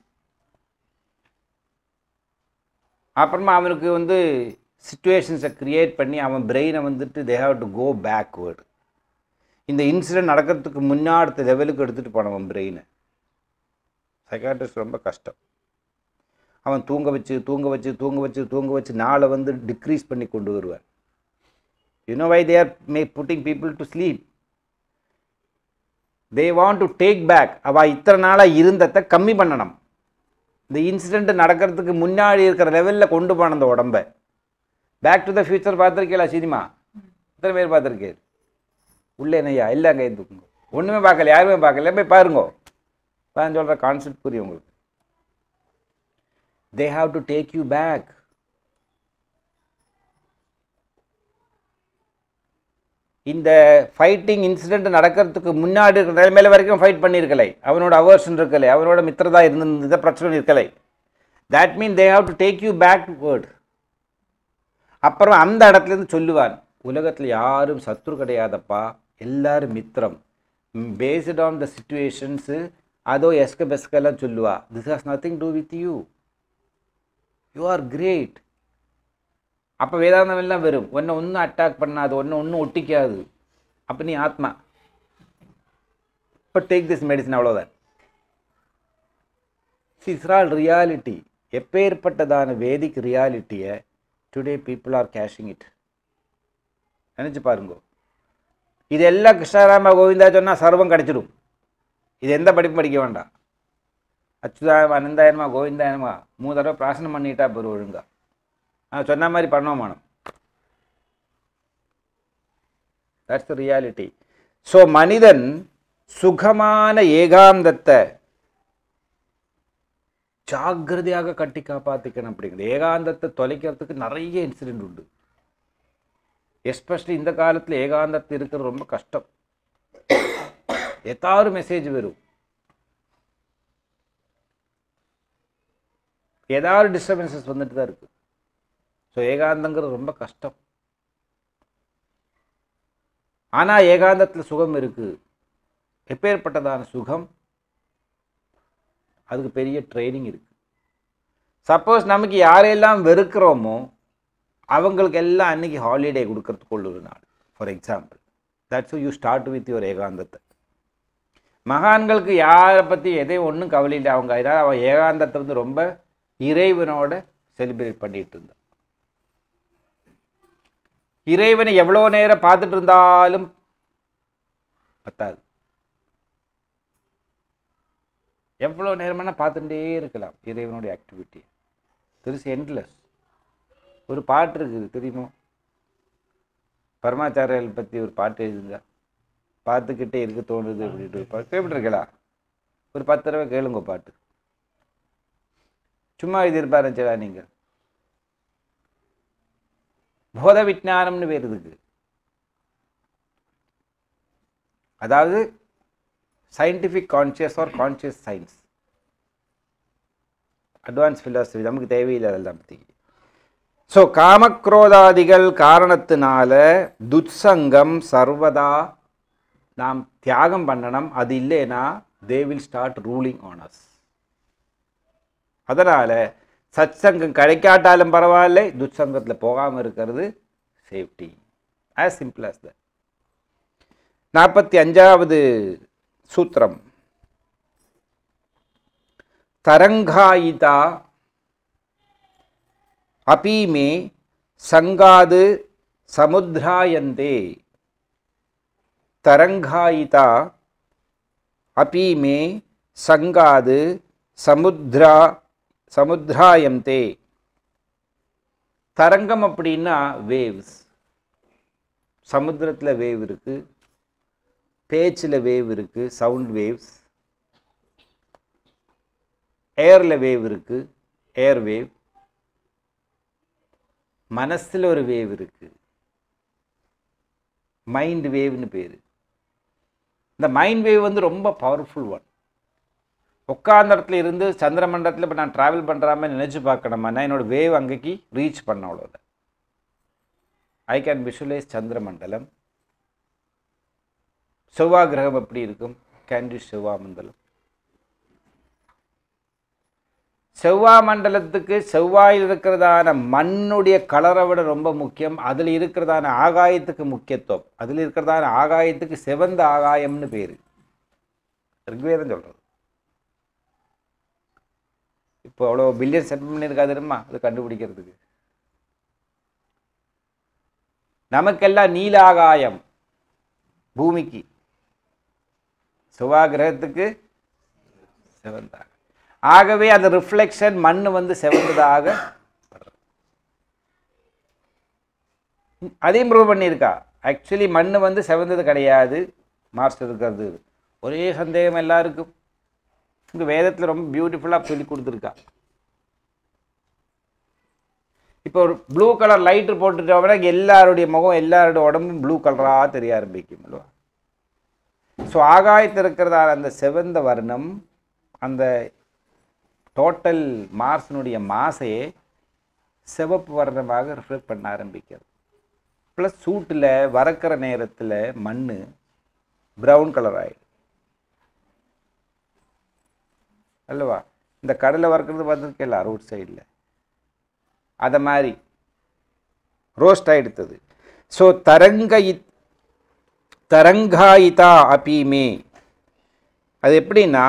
அப்புறமா அவனுக்கு வந்து சுச்சுவேஷன்ஸை க்ரியேட் பண்ணி அவன் பிரெயினை வந்துட்டு they have to go backward இந்த இன்சிடென்ட் நடக்கிறதுக்கு முன்னாடி லெவலுக்கு எடுத்துகிட்டு போனவன் பிரெயினை சைக்காட்ரிஸ்ட் ரொம்ப கஷ்டம் அவன் தூங்க வச்சு தூங்க வச்சு தூங்க வச்சு தூங்க வச்சு நாளை வந்து டிக்ரீஸ் பண்ணி கொண்டு வருவார் you know why they are may putting people to sleep they want to take back அவள் இத்தனை நாளாக இருந்ததை கம்மி பண்ணணும் இந்த இன்சிடெண்ட் நடக்கிறதுக்கு முன்னாடி இருக்கிற லெவலில் கொண்டு போன அந்த உடம்பை பேக் டு த ஃபியூச்சர் பார்த்துருக்கீங்களா சினிமா எத்தனை பேர் பார்த்துருக்கேன் உள்ளே என்னையா இல்லை அங்கே தூக்குங்க ஒன்றுமே பார்க்கல யாருமே பார்க்கல போய் பாருங்க நான் சொல்கிற கான்செப்ட் புரியும் உங்களுக்கு they have to take you back இந்த ஃபைட்டிங் இன்சிடென்ட் நடக்கிறதுக்கு முன்னாடி இருக்கிற நிலைமையில வரைக்கும் ஃபைட் பண்ணியிருக்கலை அவனோட அவர்ஷன் இருக்கலை அவனோட மித்திரதா இருந்த பிரச்சனை இருக்கலை that mean they have to take you backward அப்புறம் அந்த இடத்துலேருந்து சொல்லுவான் உலகத்தில் யாரும் சத்ரு கிடையாதப்பா எல்லாரும் மித்திரம் பேஸ்ட் ஆன் த சுச்சுவேஷன்ஸு அதோ எஸ்க பெஸ்கெல்லாம் சொல்லுவா this has nothing to with you you are great அப்போ வேதாந்தம் எல்லாம் வரும் ஒன்றை ஒன்றும் அட்டாக் பண்ணாது ஒன்று ஒன்றும் ஒட்டிக்காது அப்போ நீ ஆத்மா இப்போ டேக் திஸ் மெடிசன் அவ்வளோதான் இஸ் ஆல் ரியாலிட்டி எப்பேற்பட்டதான வேதிக் ரியாலிட்டியை today people are cashing it நினச்சி பாருங்க இது எல்லாம் கிருஷ்ணராம கோவிந்தா சொன்னால் சர்வம் கிடச்சிடும் இது எந்த படிப்பு படிக்க வேண்டாம் அச்சுதாயமா அனந்தாயனமா கோவிந்தாயனமா மூணு தடவை பிராசனம் பண்ணிட்டா போதும் ஒழுங்கா நான் சொன்ன மாதிரி பண்ணோம் மானம் தட்ஸ் ரியாலிட்டி ஸோ மனிதன் சுகமான ஏகாந்தத்தை ஜாக்கிரதையாக கட்டி காப்பாற்றிக்கணும் அப்படிங்கிறது ஏகாந்தத்தை தொலைக்கிறதுக்கு நிறைய இன்சிடென்ட் உண்டு எஸ்பெஷலி இந்த காலத்தில் ஏகாந்தத்தில் இருக்கிறது ரொம்ப கஷ்டம் எத்தாறு மெசேஜ் வரும் ஏதாவது டிஸ்டர்பன்சஸ் வந்துட்டு தான் இருக்கு ஸோ ஏகாந்தங்கிறது ரொம்ப கஷ்டம் ஆனால் ஏகாந்தத்தில் சுகம் இருக்கு எப்பேற்பட்டதான சுகம் அதுக்கு பெரிய ட்ரைனிங் இருக்கு சப்போஸ் நமக்கு யாரையெல்லாம் வெறுக்கிறோமோ அவங்களுக்கு எல்லாம் அன்னைக்கு ஹாலிடே கொடுக்கறதுக்குள்ள ஒரு நாள் for example that's you start with your ஏகாந்தத்தை மகான்களுக்கு யாரை பற்றி எதையும் ஒன்றும் கவலை இல்லை அவங்க அதனால் அவன் ஏகாந்தத்தை வந்து ரொம்ப இறைவனோட செலிப்ரேட் பண்ணிட்டு இருந்தான் இறைவனை எவ்வளோ நேரம் பார்த்துட்டு இருந்தாலும் பத்தாது எவ்வளோ நேரமான பார்த்துட்டே இருக்கலாம் இறைவனுடைய ஆக்டிவிட்டி திஸ் எண்ட்லெஸ் ஒரு பாட்டு இருக்குது தெரியுமோ பரமாச்சாரியர்கள் பற்றி ஒரு பாட்டு எழுதுங்க பார்த்துக்கிட்டே இருக்க தோணுது அப்படின்ட்டு ஒரு பாட்டு கேள்விப்பட்டிருக்கலாம் ஒரு பத்து தடவை கேளுங்க பாட்டு சும்மா இது இருப்பாருச்சா நீங்கள் போத விஜானம்னு பேர் இதுக்கு அதாவது scientific conscious or conscious science advance philosophy நமக்கு தேவையில்லை அதெல்லாம் பற்றி ஸோ காமக்ரோதாதிகள் காரணத்தினால துத்சங்கம் சர்வதா நாம் தியாகம் பண்ணணும் அது இல்லைன்னா they will start ruling on us அதனால் சத்சங்கம் கிடைக்காட்டாலும் பரவாயில்லை துத்சங்கத்தில் போகாமல் இருக்கிறது safety as simple as the நாற்பத்தி அஞ்சாவது சூத்திரம் தரங்காயிதா अपि मे सङ्गाद् समुद्रायन्ते तरङ्गायिता अपि मे सङ्गाद् சமுத்ரா சமுத்ராயந்தே தரங்கம் அப்படின்னா வேவ்ஸ் சமுத்திரத்தில் வேவ் இருக்கு பேச்சில் வேவ் இருக்கு சவுண்ட் வேவ்ஸ் ஏரில் வேவ் இருக்கு ஏர் வேவ் மனசில் ஒரு வேவ் இருக்கு மைண்ட் வேவ்னு பேர் இந்த மைண்ட் வேவ் வந்து ரொம்ப பவர்ஃபுல் ஒன் உட்கார்ந்த இடத்துல இருந்து சந்திரமண்டலத்தில் இப்போ நான் ட்ராவல் பண்ணுறாம நினச்சி பார்க்கணுமானா என்னோட வேவ் அங்கேக்கு ரீச் பண்ண அவ்வளோதான் ஐ கேன் விஷுவலைஸ் சந்திரமண்டலம் செவ்வாய் கிரகம் எப்படி இருக்கும் கேன் டு செவ்வாய் மண்டலம் செவ்வாய் மண்டலத்துக்கு செவ்வாயில் இருக்கிறதான மண்ணுடைய கலரை விட ரொம்ப முக்கியம் அதில் இருக்கிறதான ஆகாயத்துக்கு முக்கியத்துவம் அதில் இருக்கிறதான ஆகாயத்துக்கு சிவந்த ஆகாயம்னு பேர் ரிக்வேதம் சொல்கிறது இப்போ அவ்வளோ பில்லியன் செட் பண்ணியிருக்காது தெரியுமா அது கண்டுபிடிக்கிறதுக்கு நமக்கெல்லாம் நீலாகாயம் பூமிக்கு செவ்வாய் கிரகத்துக்கு சிவந்தாக ஆகவே அந்த ரிஃப்ளெக்ஷன் மண் வந்து செவந்ததாக அதையும் ப்ரூவ் பண்ணியிருக்கா ஆக்சுவலி மண் வந்து செவந்தது கிடையாது மார்ஸ் இருக்கிறது ஒரே சந்தேகம் எல்லாருக்கும் இந்த வேதத்தில் ரொம்ப பியூட்டிஃபுல்லாக சொல்லி கொடுத்துருக்கா இப்போ ஒரு ப்ளூ கலர் லைட்டு போட்டுட்டோம்னா எல்லாருடைய முகம் எல்லாருடைய உடம்பும் ப்ளூ கலராக தெரிய ஆரம்பிக்கும் அல்லவா ஸோ ஆகாயத்தில் இருக்கிறதான அந்த செவந்த வர்ணம் அந்த டோட்டல் மார்ஸினுடைய மாசையே சிவப்பு வர்ணமாக ரிஃப்ளெக்ட் பண்ண ஆரம்பிக்கிறது ப்ளஸ் சூட்டில் வறக்கிற நேரத்தில் மண் ப்ரௌன் கலர் ஆயிடும் அல்லவா இந்த கடலை வறுக்கிறது பார்த்துருக்கல ரோட் சைடில் அதை மாதிரி ரோஸ்ட் ஆகிடுத்தது ஸோ தரங்க தரங்காயிதா அபிமே அது எப்படின்னா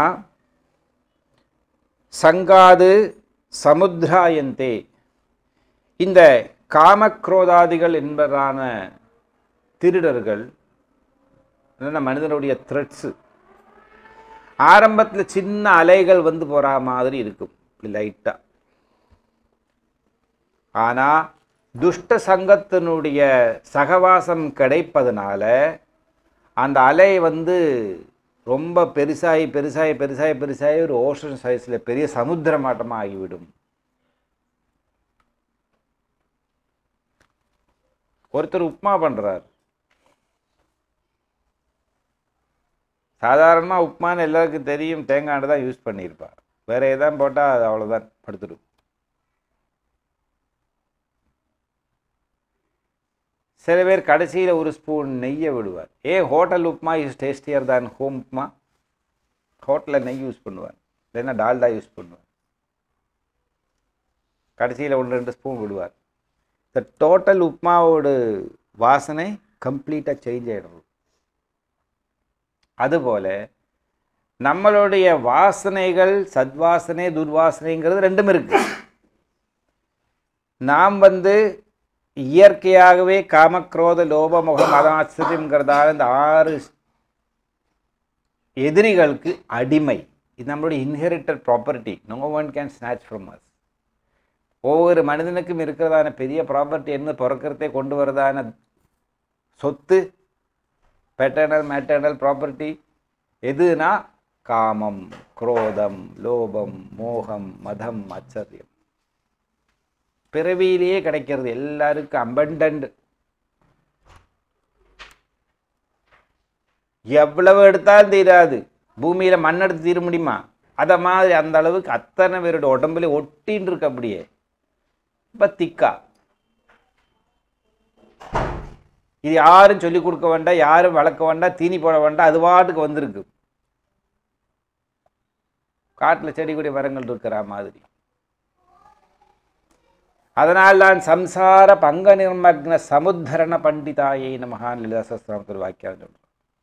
சங்காது சமுத்ராயந்தே இந்த காமக்ரோதாதிகள் என்பதான திருடர்கள் என்னென்ன மனிதனுடைய த்ரெட்ஸு ஆரம்பத்தில் சின்ன அலைகள் வந்து போகிற மாதிரி இருக்கும் இப்படி லைட்டாக ஆனால் துஷ்ட சங்கத்தினுடைய சகவாசம் கிடைப்பதனால அந்த அலை வந்து ரொம்ப பெருசாகி பெருசாகி பெருசாகி பெருசாகி ஒரு ஓஷன் சைஸில் பெரிய சமுத்திர மாட்டமாக ஆகிவிடும் ஒருத்தர் உப்மா பண்ணுறார் சாதாரணமாக உப்மான்னு எல்லாருக்கும் தெரியும் தேங்காய் தான் யூஸ் பண்ணியிருப்பார் வேற எதாவது போட்டால் அது அவ்வளோதான் படுத்துடும் சில பேர் கடைசியில் ஒரு ஸ்பூன் நெய்யை விடுவார் a hotel upma is tastier தான் ஹோம் உப்மா ஹோட்டலில் நெய் யூஸ் பண்ணுவார் இல்லைன்னா டால்டா யூஸ் பண்ணுவார் கடைசியில் ஒன்று ரெண்டு ஸ்பூன் விடுவார் இந்த டோட்டல் உப்மாவோட வாசனை கம்ப்ளீட்டாக சேஞ்ச் ஆகிடும் அதுபோல் நம்மளுடைய வாசனைகள் சத்வாசனை துர்வாசனைங்கிறது ரெண்டும் இருக்கு நாம் வந்து இயற்கையாகவே காமக்ரோத லோப முகம் மதமாச்சரியங்கிறதால இந்த ஆறு எதிரிகளுக்கு அடிமை இது நம்மளுடைய inherited property no one can snatch from us ஒவ்வொரு மனிதனுக்கும் இருக்கிறதான பெரிய ப்ராப்பர்ட்டி என்ன பிறக்கிறதே கொண்டு வரதான சொத்து பெட்டர்னல் மேட்டர்னல் ப்ராப்பர்ட்டி எதுனா காமம் குரோதம் லோபம் மோகம் மதம் ஆச்சரியம் பிறவியிலேயே கிடைக்கிறது எல்லாருக்கும் அபண்டன்ட் எவ்வளவு எடுத்தாலும் தீராது பூமியில மண் எடுத்து தீர முடியுமா அதை மாதிரி அந்த அளவுக்கு அத்தனை பேரோட உடம்புல ஒட்டின்னு இருக்கு அப்படியே இப்ப திக்கா இது யாரும் சொல்லிக் கொடுக்க வேண்டாம் யாரும் வளர்க்க வேண்டாம் தீனி போட வேண்டாம் அது பாட்டுக்கு வந்திருக்கு காட்டில் செடி கொடி மரங்கள் இருக்கிற மாதிரி அதனால் தான் சம்சார பங்க நிர்மக்ன சமுத்தரண பண்டிதாயை நமகான் லலிதாசஸ்திரத்தில் வாக்கியம் சொல்றோம்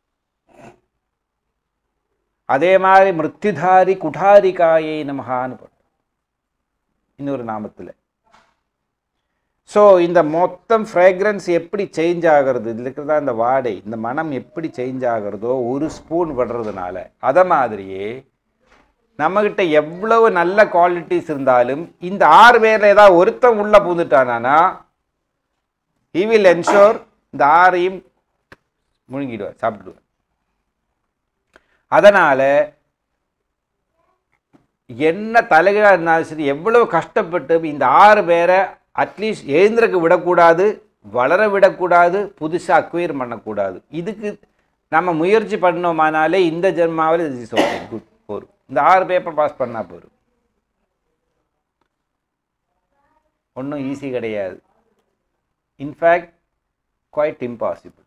அதே மாதிரி மிருத்யுதாரி குடாரிகாயை நமகான்னு போட்டோம் இன்னொரு நாமத்தில் ஸோ இந்த மொத்தம் ஃப்ரேக்ரன்ஸ் எப்படி சேஞ்ச் ஆகிறது இதில் இருக்கிறதா இந்த வாடை இந்த மனம் எப்படி சேஞ்ச் ஆகிறதோ ஒரு ஸ்பூன் விடுறதுனால அதை மாதிரியே நம்மகிட்ட எவ்வளவு நல்ல குவாலிட்டிஸ் இருந்தாலும் இந்த ஆறு பேரில் ஏதாவது ஒருத்தன் உள்ள பூந்துட்டானா ஹி வில் என்ஷோர் இந்த ஆறையும் முழுங்கிடுவார் சாப்பிடுவார் அதனால என்ன தலைகளாக இருந்தாலும் சரி எவ்வளவு கஷ்டப்பட்டு இந்த ஆறு பேரை அட்லீஸ்ட் எழுந்திரக்கு விடக்கூடாது வளர விடக்கூடாது புதுசாக அக்வயர் பண்ணக்கூடாது இதுக்கு நம்ம முயற்சி பண்ணோமானாலே இந்த ஜென்மாவில் இஸ் ஓகே குட் போரும் இந்த ஆறு பேப்பர் பாஸ் பண்ணால் போரும் ஒன்றும் ஈஸி கிடையாது இன்ஃபேக்ட் குவைட் இம்பாசிபிள்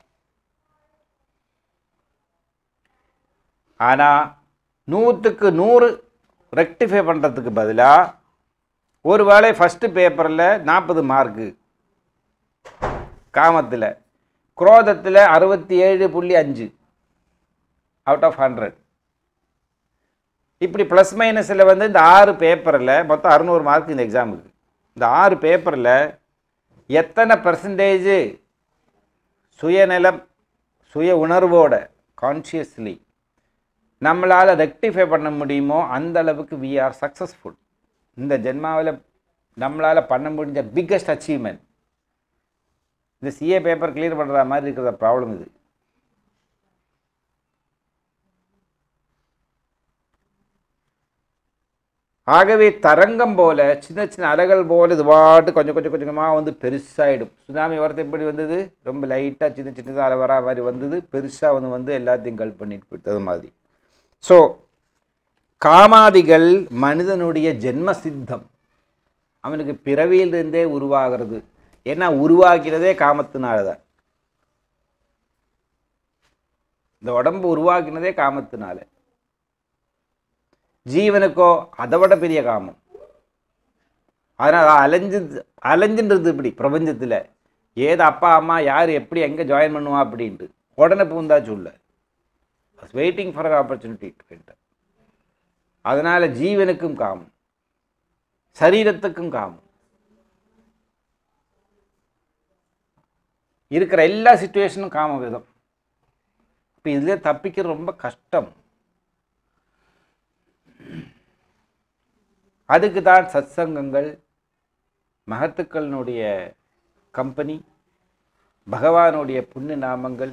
ஆனால் நூற்றுக்கு நூறு ரெக்டிஃபை பண்ணுறதுக்கு பதிலாக ஒரு வேளை ஃபஸ்ட்டு பேப்பரில் நாற்பது மார்க்கு காமத்தில் குரோதத்தில் அறுபத்தி ஏழு புள்ளி அஞ்சு அவுட் ஆஃப் ஹண்ட்ரட் இப்படி ப்ளஸ் மைனஸில் வந்து இந்த ஆறு பேப்பரில் மொத்தம் அறுநூறு மார்க் இந்த எக்ஸாமுக்கு இந்த ஆறு பேப்பரில் எத்தனை பர்சன்டேஜ் சுயநலம் சுய உணர்வோட கான்ஷியஸ்லி நம்மளால் ரெக்டிஃபை பண்ண முடியுமோ அந்த அளவுக்கு வி ஆர் சக்ஸஸ்ஃபுல் இந்த ஜென்மாவில் நம்மளால் பண்ண முடிஞ்ச பிக்கஸ்ட் அச்சீவ்மெண்ட் இந்த சிஏ பேப்பர் கிளியர் பண்ணுற மாதிரி இருக்கிற ப்ராப்ளம் இது ஆகவே தரங்கம் போல சின்ன சின்ன அலைகள் போல இது பாட்டு கொஞ்சம் கொஞ்சம் கொஞ்சமாக வந்து பெருசாகிடும் சுனாமி வரது எப்படி வந்தது ரொம்ப லைட்டாக சின்ன சின்னதாக அலை வரா மாதிரி வந்தது பெருசாக வந்து வந்து எல்லாத்தையும் கல் பண்ணிட்டு போயிட்டது மாதிரி ஸோ காமாதிகள் மனிதனுடைய ஜென்ம சித்தம் அவனுக்கு பிறவியிலிருந்தே உருவாகிறது ஏன்னா உருவாக்கிறதே காமத்தினால தான் இந்த உடம்பு உருவாக்கினதே காமத்தினால ஜீவனுக்கோ அதை விட பெரிய காமம் அதனால் அலைஞ்சு அலைஞ்சுன்றது இப்படி பிரபஞ்சத்தில் ஏது அப்பா அம்மா யார் எப்படி எங்கே ஜாயின் பண்ணுவா அப்படின்ட்டு உடனே பூந்தா சொல்ல வெயிட்டிங் ஃபார் ஆப்பர்ச்சுனிட்டி டு அதனால் ஜீவனுக்கும் காமம் சரீரத்துக்கும் காமம் இருக்கிற எல்லா சுச்சுவேஷனும் காம விதம் இப்போ இதில் தப்பிக்கிறது ரொம்ப கஷ்டம் அதுக்கு தான் சத்சங்கங்கள் மகத்துக்களினுடைய கம்பெனி பகவானுடைய புண்ணிய நாமங்கள்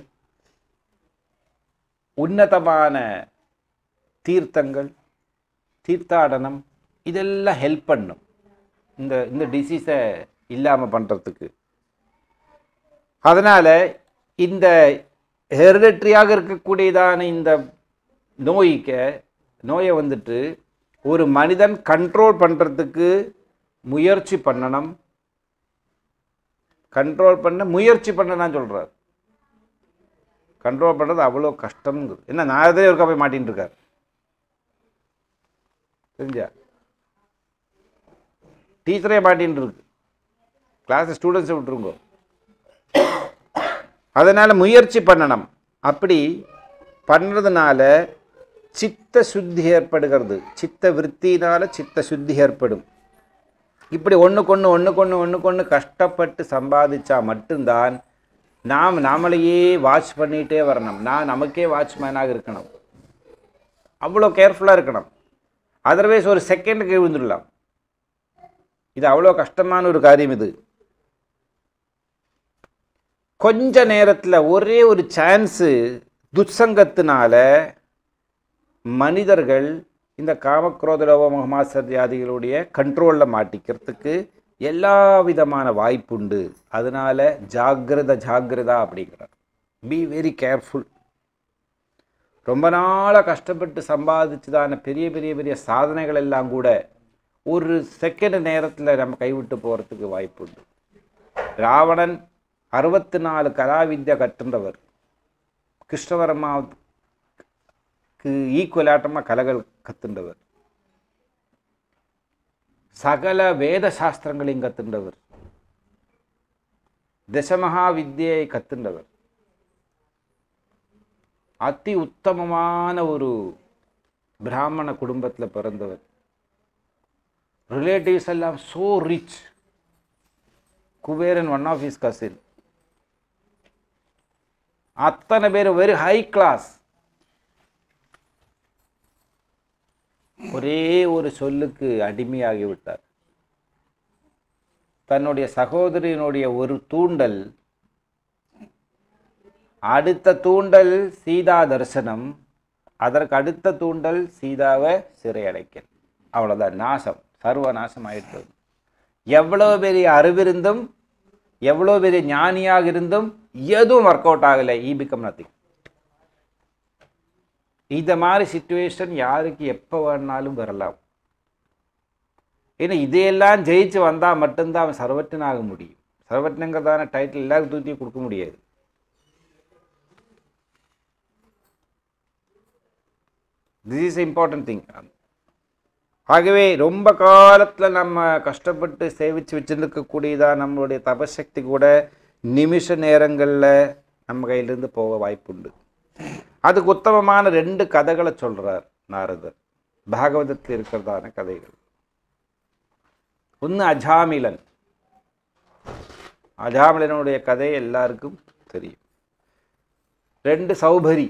உன்னதமான தீர்த்தங்கள் தீர்த்தாடனம் இதெல்லாம் ஹெல்ப் பண்ணும் இந்த இந்த டிசீஸை இல்லாமல் பண்ணுறதுக்கு அதனால் இந்த ஹெரிடட்ரியாக இருக்கக்கூடியதான இந்த நோய்க்கு நோயை வந்துட்டு ஒரு மனிதன் கண்ட்ரோல் பண்ணுறதுக்கு முயற்சி பண்ணணும் கண்ட்ரோல் பண்ண முயற்சி பண்ண நான் சொல்கிறார் கண்ட்ரோல் பண்ணுறது அவ்வளோ கஷ்டம்ங்குது என்ன நான் அதே ஒருக்கா போய் மாட்டின்னு இருக்கார் தெரிஞ்சா டீச்சரே மாட்டின்னு இருக்கு கிளாஸ் ஸ்டூடெண்ட்ஸை விட்டுருங்கோ அதனால் முயற்சி பண்ணணும் அப்படி பண்ணுறதுனால சித்த சுத்தி ஏற்படுகிறது சித்த விற்த்தினால சித்த சுத்தி ஏற்படும் இப்படி ஒன்றுக்கொன்று ஒன்றுக்கொன்று ஒன்றுக்கொன்று கஷ்டப்பட்டு சம்பாதிச்சா மட்டும்தான் நாம் நாமளையே வாட்ச் பண்ணிகிட்டே வரணும் நான் நமக்கே வாட்ச்மேனாக இருக்கணும் அவ்வளோ கேர்ஃபுல்லாக இருக்கணும் அதர்வைஸ் ஒரு செகண்டுக்கு விழுந்துடலாம் இது அவ்வளோ கஷ்டமான ஒரு காரியம் இது கொஞ்ச நேரத்தில் ஒரே ஒரு சான்ஸு துட்சங்கத்தினால மனிதர்கள் இந்த காமக்ரோத லோகமாசரியாதிகளுடைய கண்ட்ரோலில் மாட்டிக்கிறதுக்கு எல்லா விதமான வாய்ப்புண்டு அதனால ஜாகிரத ஜாகிரதா அப்படிங்கிறார் பி வெரி கேர்ஃபுல் ரொம்ப நாளாக கஷ்டப்பட்டு சம்பாதிச்சதான பெரிய பெரிய பெரிய சாதனைகள் எல்லாம் கூட ஒரு செகண்ட் நேரத்தில் நம்ம கைவிட்டு போகிறதுக்கு வாய்ப்புண்டு ராவணன் அறுபத்தி நாலு கலாவித்யா கற்றுன்றவர் கிருஷ்ணவர்மாவுக்கு ஈக்குவலாட்டமாக கலைகள் கத்துண்டவர் சகல வேத சாஸ்திரங்களையும் கத்துண்டவர் தசமகா வித்யை கத்துண்டவர் அதி உத்தமமான ஒரு பிராமண குடும்பத்தில் பிறந்தவர் ரிலேட்டிவ்ஸ் எல்லாம் so rich Kuberan one of his cousin அத்தனை பேர் வெரி ஹை கிளாஸ் ஒரே ஒரு சொல்லுக்கு அடிமையாகி விட்டார் தன்னுடைய சகோதரியினுடைய ஒரு தூண்டல் அடுத்த தூண்டல் சீதா தரிசனம் அதற்கு அடுத்த தூண்டல் சீதாவை சிறையடைக்கல் அவ்வளோதான் நாசம் சர்வ நாசம் ஆயிட்டது எவ்வளோ பெரிய அறிவிருந்தும் எவ்வளோ பெரிய ஞானியாக இருந்தும் எதுவும் ஒர்க் அவுட் ஆகலை ஈ பிகம் நத்திங் இந்த மாதிரி சுச்சுவேஷன் யாருக்கு எப்போ வேணாலும் வரலாம் ஏன்னா இதையெல்லாம் ஜெயிச்சு வந்தால் மட்டும்தான் அவன் சர்வஜனாக முடியும் சர்வஜனங்கிறதான டைட்டில் எல்லாருக்கும் தூக்கி கொடுக்க முடியாது திஸ் இஸ் இம்பார்ட்டன்ட் திங் ஆகவே ரொம்ப காலத்தில் நம்ம கஷ்டப்பட்டு சேவிச்சு வச்சுருக்கக்கூடியதாக நம்மளுடைய தபசக்தி கூட நிமிஷ நேரங்களில் நம்ம கையிலிருந்து போக வாய்ப்புண்டு அதுக்கு உத்தமமான ரெண்டு கதைகளை சொல்கிறார் நாரதர் பாகவதத்தில் இருக்கிறதான கதைகள் ஒன்று அஜாமிலன் அஜாமிலனுடைய கதை எல்லாருக்கும் தெரியும் ரெண்டு சௌபரி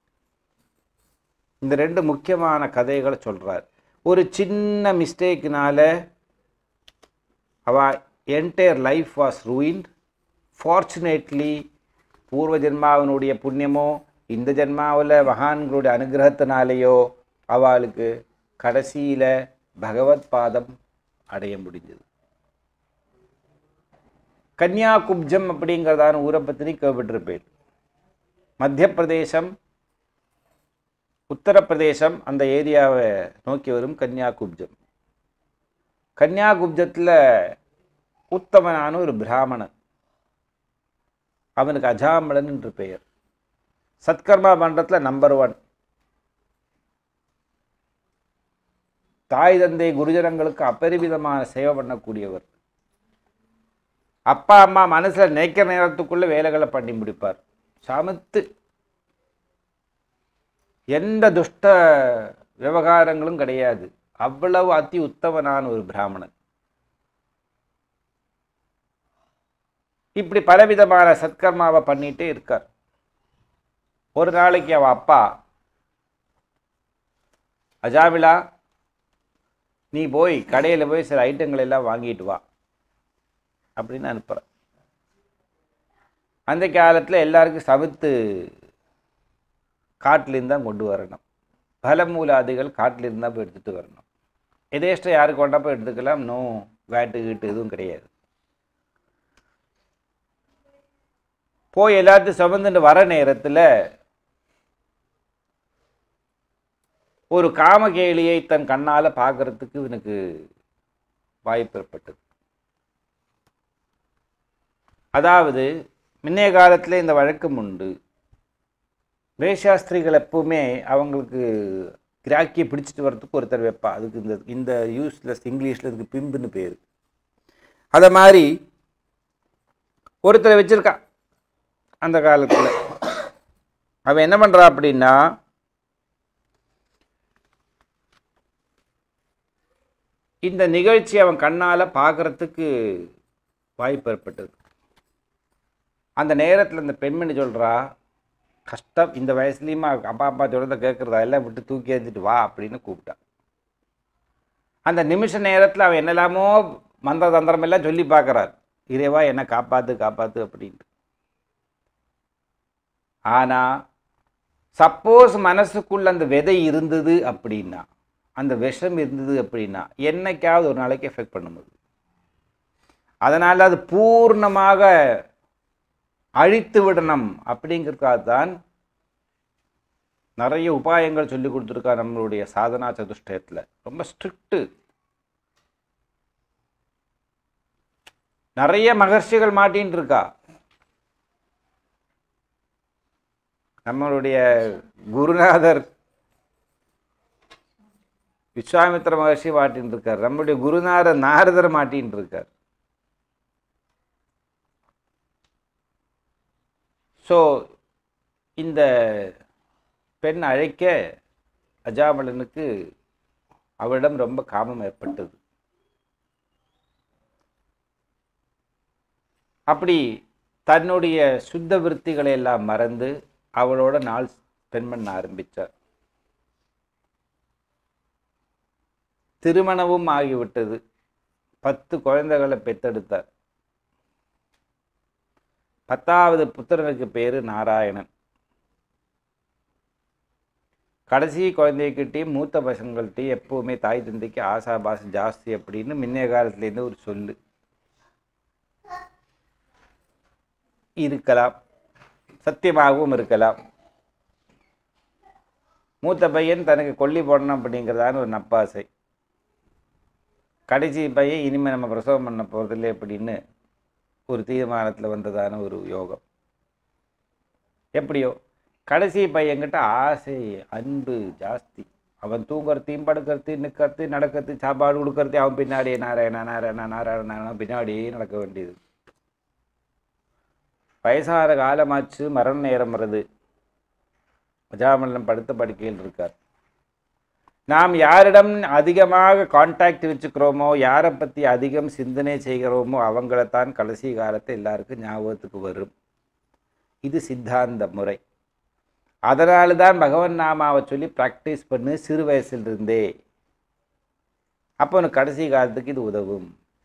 இந்த ரெண்டு முக்கியமான கதைகளை சொல்கிறார் ஒரு சின்ன மிஸ்டேக்னால அவ entire life was ruined fortunately பூர்வ ஜென்மாவினுடைய புண்ணியமோ இந்த ஜென்மாவில் மகான்களுடைய அனுகிரகத்தினாலேயோ அவளுக்கு கடைசியில் பகவத் பாதம் அடைய முடிஞ்சது கன்னியாகுப்ஜம் அப்படிங்கிறதான ஊரை பற்றி கேள்விப்பட்டிருப்பேன் மத்திய பிரதேசம் உத்தரப்பிரதேசம் அந்த ஏரியாவை நோக்கி வரும் கன்னியாகுப்ஜம் கன்னியாகுப்ஜத்தில் உத்தமனான ஒரு பிராமணன் அவனுக்கு அஜாமலன் என்று பெயர் சத்கர்மா மன்றத்தில் நம்பர் ஒன் தாய் தந்தை குருஜனங்களுக்கு அப்பரிமிதமான சேவை பண்ணக்கூடியவர் அப்பா அம்மா மனசில் நினைக்கிற நேரத்துக்குள்ளே வேலைகளை பண்ணி முடிப்பார் சமத்து எந்த துஷ்ட விவகாரங்களும் கிடையாது அவ்வளவு அதி உத்தமனான ஒரு பிராமணன் இப்படி பலவிதமான சத்கர்மாவை பண்ணிட்டே இருக்கார் ஒரு நாளைக்கு அவ அப்பா அஜாமிலா நீ போய் கடையில் போய் சில ஐட்டங்கள் எல்லாம் வாங்கிட்டு வா அப்படின்னு அனுப்புகிறேன் அந்த காலத்தில் எல்லாருக்கும் சமைத்து காட்டிலேருந்து தான் கொண்டு வரணும் பலமூலாதிகள் காட்டிலிருந்து தான் போய் எடுத்துகிட்டு வரணும் எதேஷ்டம் யாருக்கு கொண்டா போய் எடுத்துக்கலாம் நோ வேட்டு கீட்டு எதுவும் கிடையாது போய் எல்லாத்தையும் சுமந்துட்டு வர நேரத்தில் ஒரு காமகேளியை தன் கண்ணால் பார்க்கறதுக்கு இவனுக்கு வாய்ப்பு ஏற்பட்டது அதாவது முன்னைய காலத்தில் இந்த வழக்கம் உண்டு வேஷாஸ்திரிகள் எப்பவுமே அவங்களுக்கு கிராக்கியை பிடிச்சிட்டு வர்றதுக்கு ஒருத்தர் வைப்பா அதுக்கு இந்த இந்த யூஸ்லெஸ் இங்கிலீஷில் இதுக்கு பிம்புன்னு பேர் அதை மாதிரி ஒருத்தரை வச்சுருக்கான் அந்த காலத்தில் அவன் என்ன பண்ணுறா அப்படின்னா இந்த நிகழ்ச்சி அவன் கண்ணால் பார்க்குறதுக்கு வாய்ப்பு ஏற்பட்டது அந்த நேரத்தில் இந்த பெண்மணி சொல்கிறா கஷ்டம் இந்த வயசுலேயுமா அப்பா அப்பா சொல்கிறத கேட்குறதா எல்லாம் விட்டு தூக்கி எறிஞ்சிட்டு வா அப்படின்னு கூப்பிட்டான் அந்த நிமிஷ நேரத்தில் அவன் என்னெல்லாமோ மந்திர தந்திரம் எல்லாம் சொல்லி பார்க்குறார் இறைவா என்னை காப்பாற்று காப்பாற்று அப்படின்ட்டு ஆனால் சப்போஸ் மனசுக்குள்ள அந்த விதை இருந்தது அப்படின்னா அந்த விஷம் இருந்தது அப்படின்னா என்னைக்காவது ஒரு நாளைக்கு எஃபெக்ட் பண்ணும்போது அதனால் அது பூர்ணமாக அழித்து விடணும் அப்படிங்கிறதுக்காக தான் நிறைய உபாயங்கள் சொல்லி கொடுத்துருக்கா நம்மளுடைய சாதனா சதுஷ்டயத்தில் ரொம்ப ஸ்ட்ரிக்ட்டு நிறைய மகர்ஷிகள் மாட்டின்னு இருக்கா நம்மளுடைய குருநாதர் விஸ்வாமித்திர மகர்ஷி மாட்டின்னு இருக்கார் நம்முடைய குருநாதர் நாரதர் மாட்டின்னு இருக்கார் ஸோ இந்த பெண் அழைக்க அஜாமலனுக்கு அவளிடம் ரொம்ப காமம் ஏற்பட்டது அப்படி தன்னுடைய சுத்த விருத்திகளை எல்லாம் மறந்து அவளோட நாள் ஸ்பெண்ட் பண்ண ஆரம்பித்தார் திருமணமும் ஆகிவிட்டது பத்து குழந்தைகளை பெத்தெடுத்தார் பத்தாவது புத்திரனுக்கு பேரு நாராயணன் கடைசி குழந்தைகிட்டையும் மூத்த பசங்கள்கிட்டையும் எப்போவுமே தாய் தந்தைக்கு ஆசாபாசம் ஜாஸ்தி அப்படின்னு முன்னைய காலத்துலேருந்து ஒரு சொல்லு இருக்கலாம் சத்தியமாகவும் இருக்கலாம் மூத்த பையன் தனக்கு கொல்லி போடணும் அப்படிங்கிறதான ஒரு நப்பாசை கடைசி பையன் இனிமேல் நம்ம பிரசவம் பண்ண போகிறதில்லை அப்படின்னு ஒரு தீர்மானத்தில் வந்ததான ஒரு யோகம் எப்படியோ கடைசி பையன்கிட்ட ஆசை அன்பு ஜாஸ்தி அவன் தூங்குறதையும் படுக்கிறதையும் நிற்கிறது நடக்கிறது சாப்பாடு கொடுக்கறது அவன் பின்னாடியே நாராயணா நாராயணா நாராயணா பின்னாடியே நடக்க வேண்டியது வயசான காலமாச்சு மரண நேரம் வருது அஜாமலன் படுத்த படுக்கையில் இருக்கார் நாம் யாரிடம் அதிகமாக கான்டாக்ட் வச்சுக்கிறோமோ யாரை பற்றி அதிகம் சிந்தனை செய்கிறோமோ அவங்களத்தான் கடைசி காலத்தை எல்லாருக்கும் ஞாபகத்துக்கு வரும் இது சித்தாந்த முறை அதனால தான் பகவன் நாமாவை சொல்லி ப்ராக்டிஸ் பண்ணு சிறு வயசிலிருந்தே அப்போ உனக்கு கடைசி காலத்துக்கு இது உதவும்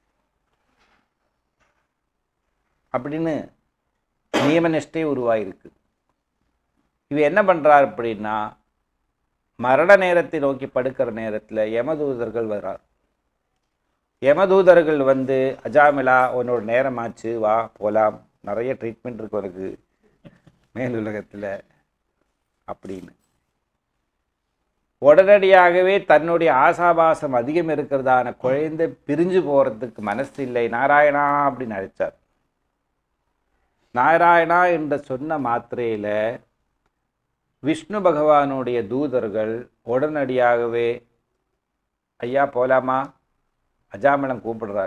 அப்படின்னு நியமனிஷ்டை உருவாயிருக்கு இவ என்ன பண்ணுறார் அப்படின்னா மரண நேரத்தை நோக்கி படுக்கிற நேரத்தில் யமதூதர்கள் வர்றார் யமதூதர்கள் வந்து அஜாமிலா உன்னோட நேரமாச்சு வா போகலாம் நிறைய ட்ரீட்மெண்ட் இருக்கு உனக்கு மேலுலகத்தில் அப்படின்னு உடனடியாகவே தன்னுடைய ஆசாபாசம் அதிகம் இருக்கிறதான குழந்தை பிரிஞ்சு போகிறதுக்கு மனசு இல்லை நாராயணா அப்படின்னு அழைச்சார் நாராயணா என்ற சொன்ன மாத்திரையில் விஷ்ணு பகவானுடைய தூதர்கள் உடனடியாகவே ஐயா போலாமா அஜாமலன் கூப்பிடுறார்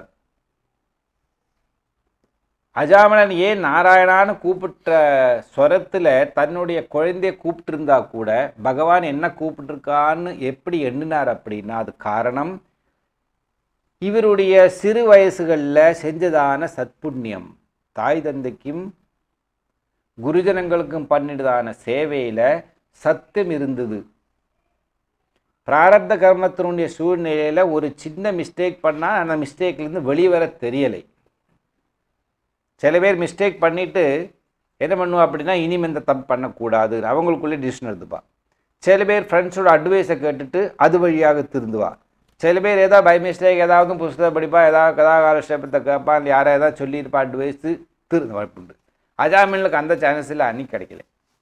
அஜாமலன் ஏன் நாராயணான்னு கூப்பிட்ட ஸ்வரத்தில் தன்னுடைய குழந்தைய கூப்பிட்டுருந்தா கூட பகவான் என்ன கூப்பிட்டுருக்கான்னு எப்படி எண்ணினார் அப்படின்னா அது காரணம் இவருடைய சிறு வயசுகளில் செஞ்சதான சத்புண்ணியம் தாய் தந்தைக்கும் குருஜனங்களுக்கும் பண்ணினதான சேவையில் சத்தியம் இருந்தது பிராரப்த கர்மத்தினுடைய சூழ்நிலையில் ஒரு சின்ன மிஸ்டேக் பண்ணால் அந்த மிஸ்டேக்லேருந்து வெளிவர தெரியலை சில பேர் மிஸ்டேக் பண்ணிவிட்டு என்ன பண்ணுவா அப்படின்னா இனிமே இந்த தப்பு பண்ணக்கூடாது அவங்களுக்குள்ளே டிசிஷன் எடுத்துப்பா சில பேர் ஃப்ரெண்ட்ஸோட அட்வைஸை கேட்டுட்டு அது வழியாக திருந்துவா சில பேர் ஏதாவது பை மிஸ்டேக் ஏதாவது புஸ்தகம் படிப்பா ஏதாவது கதாகாலட்சேபத்தை கேட்பான் இல்லை யாரை ஏதாவது சொல்லியிருப்பா அட்வைஸு திருந்த வாய்ப்புண்டு அஜாமினுக்கு அந்த சான்ஸில் அன்னைக்கு கிடைக்கல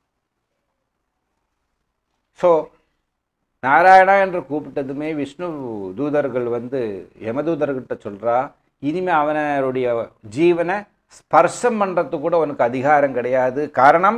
ஸோ நாராயணா என்று கூப்பிட்டதுமே விஷ்ணு தூதர்கள் வந்து யமதூதர்கிட்ட சொல்கிறா இனிமேல் அவனுடைய ஜீவனை ஸ்பர்சம் பண்ணுறதுக்கு கூட உனக்கு அதிகாரம் கிடையாது காரணம்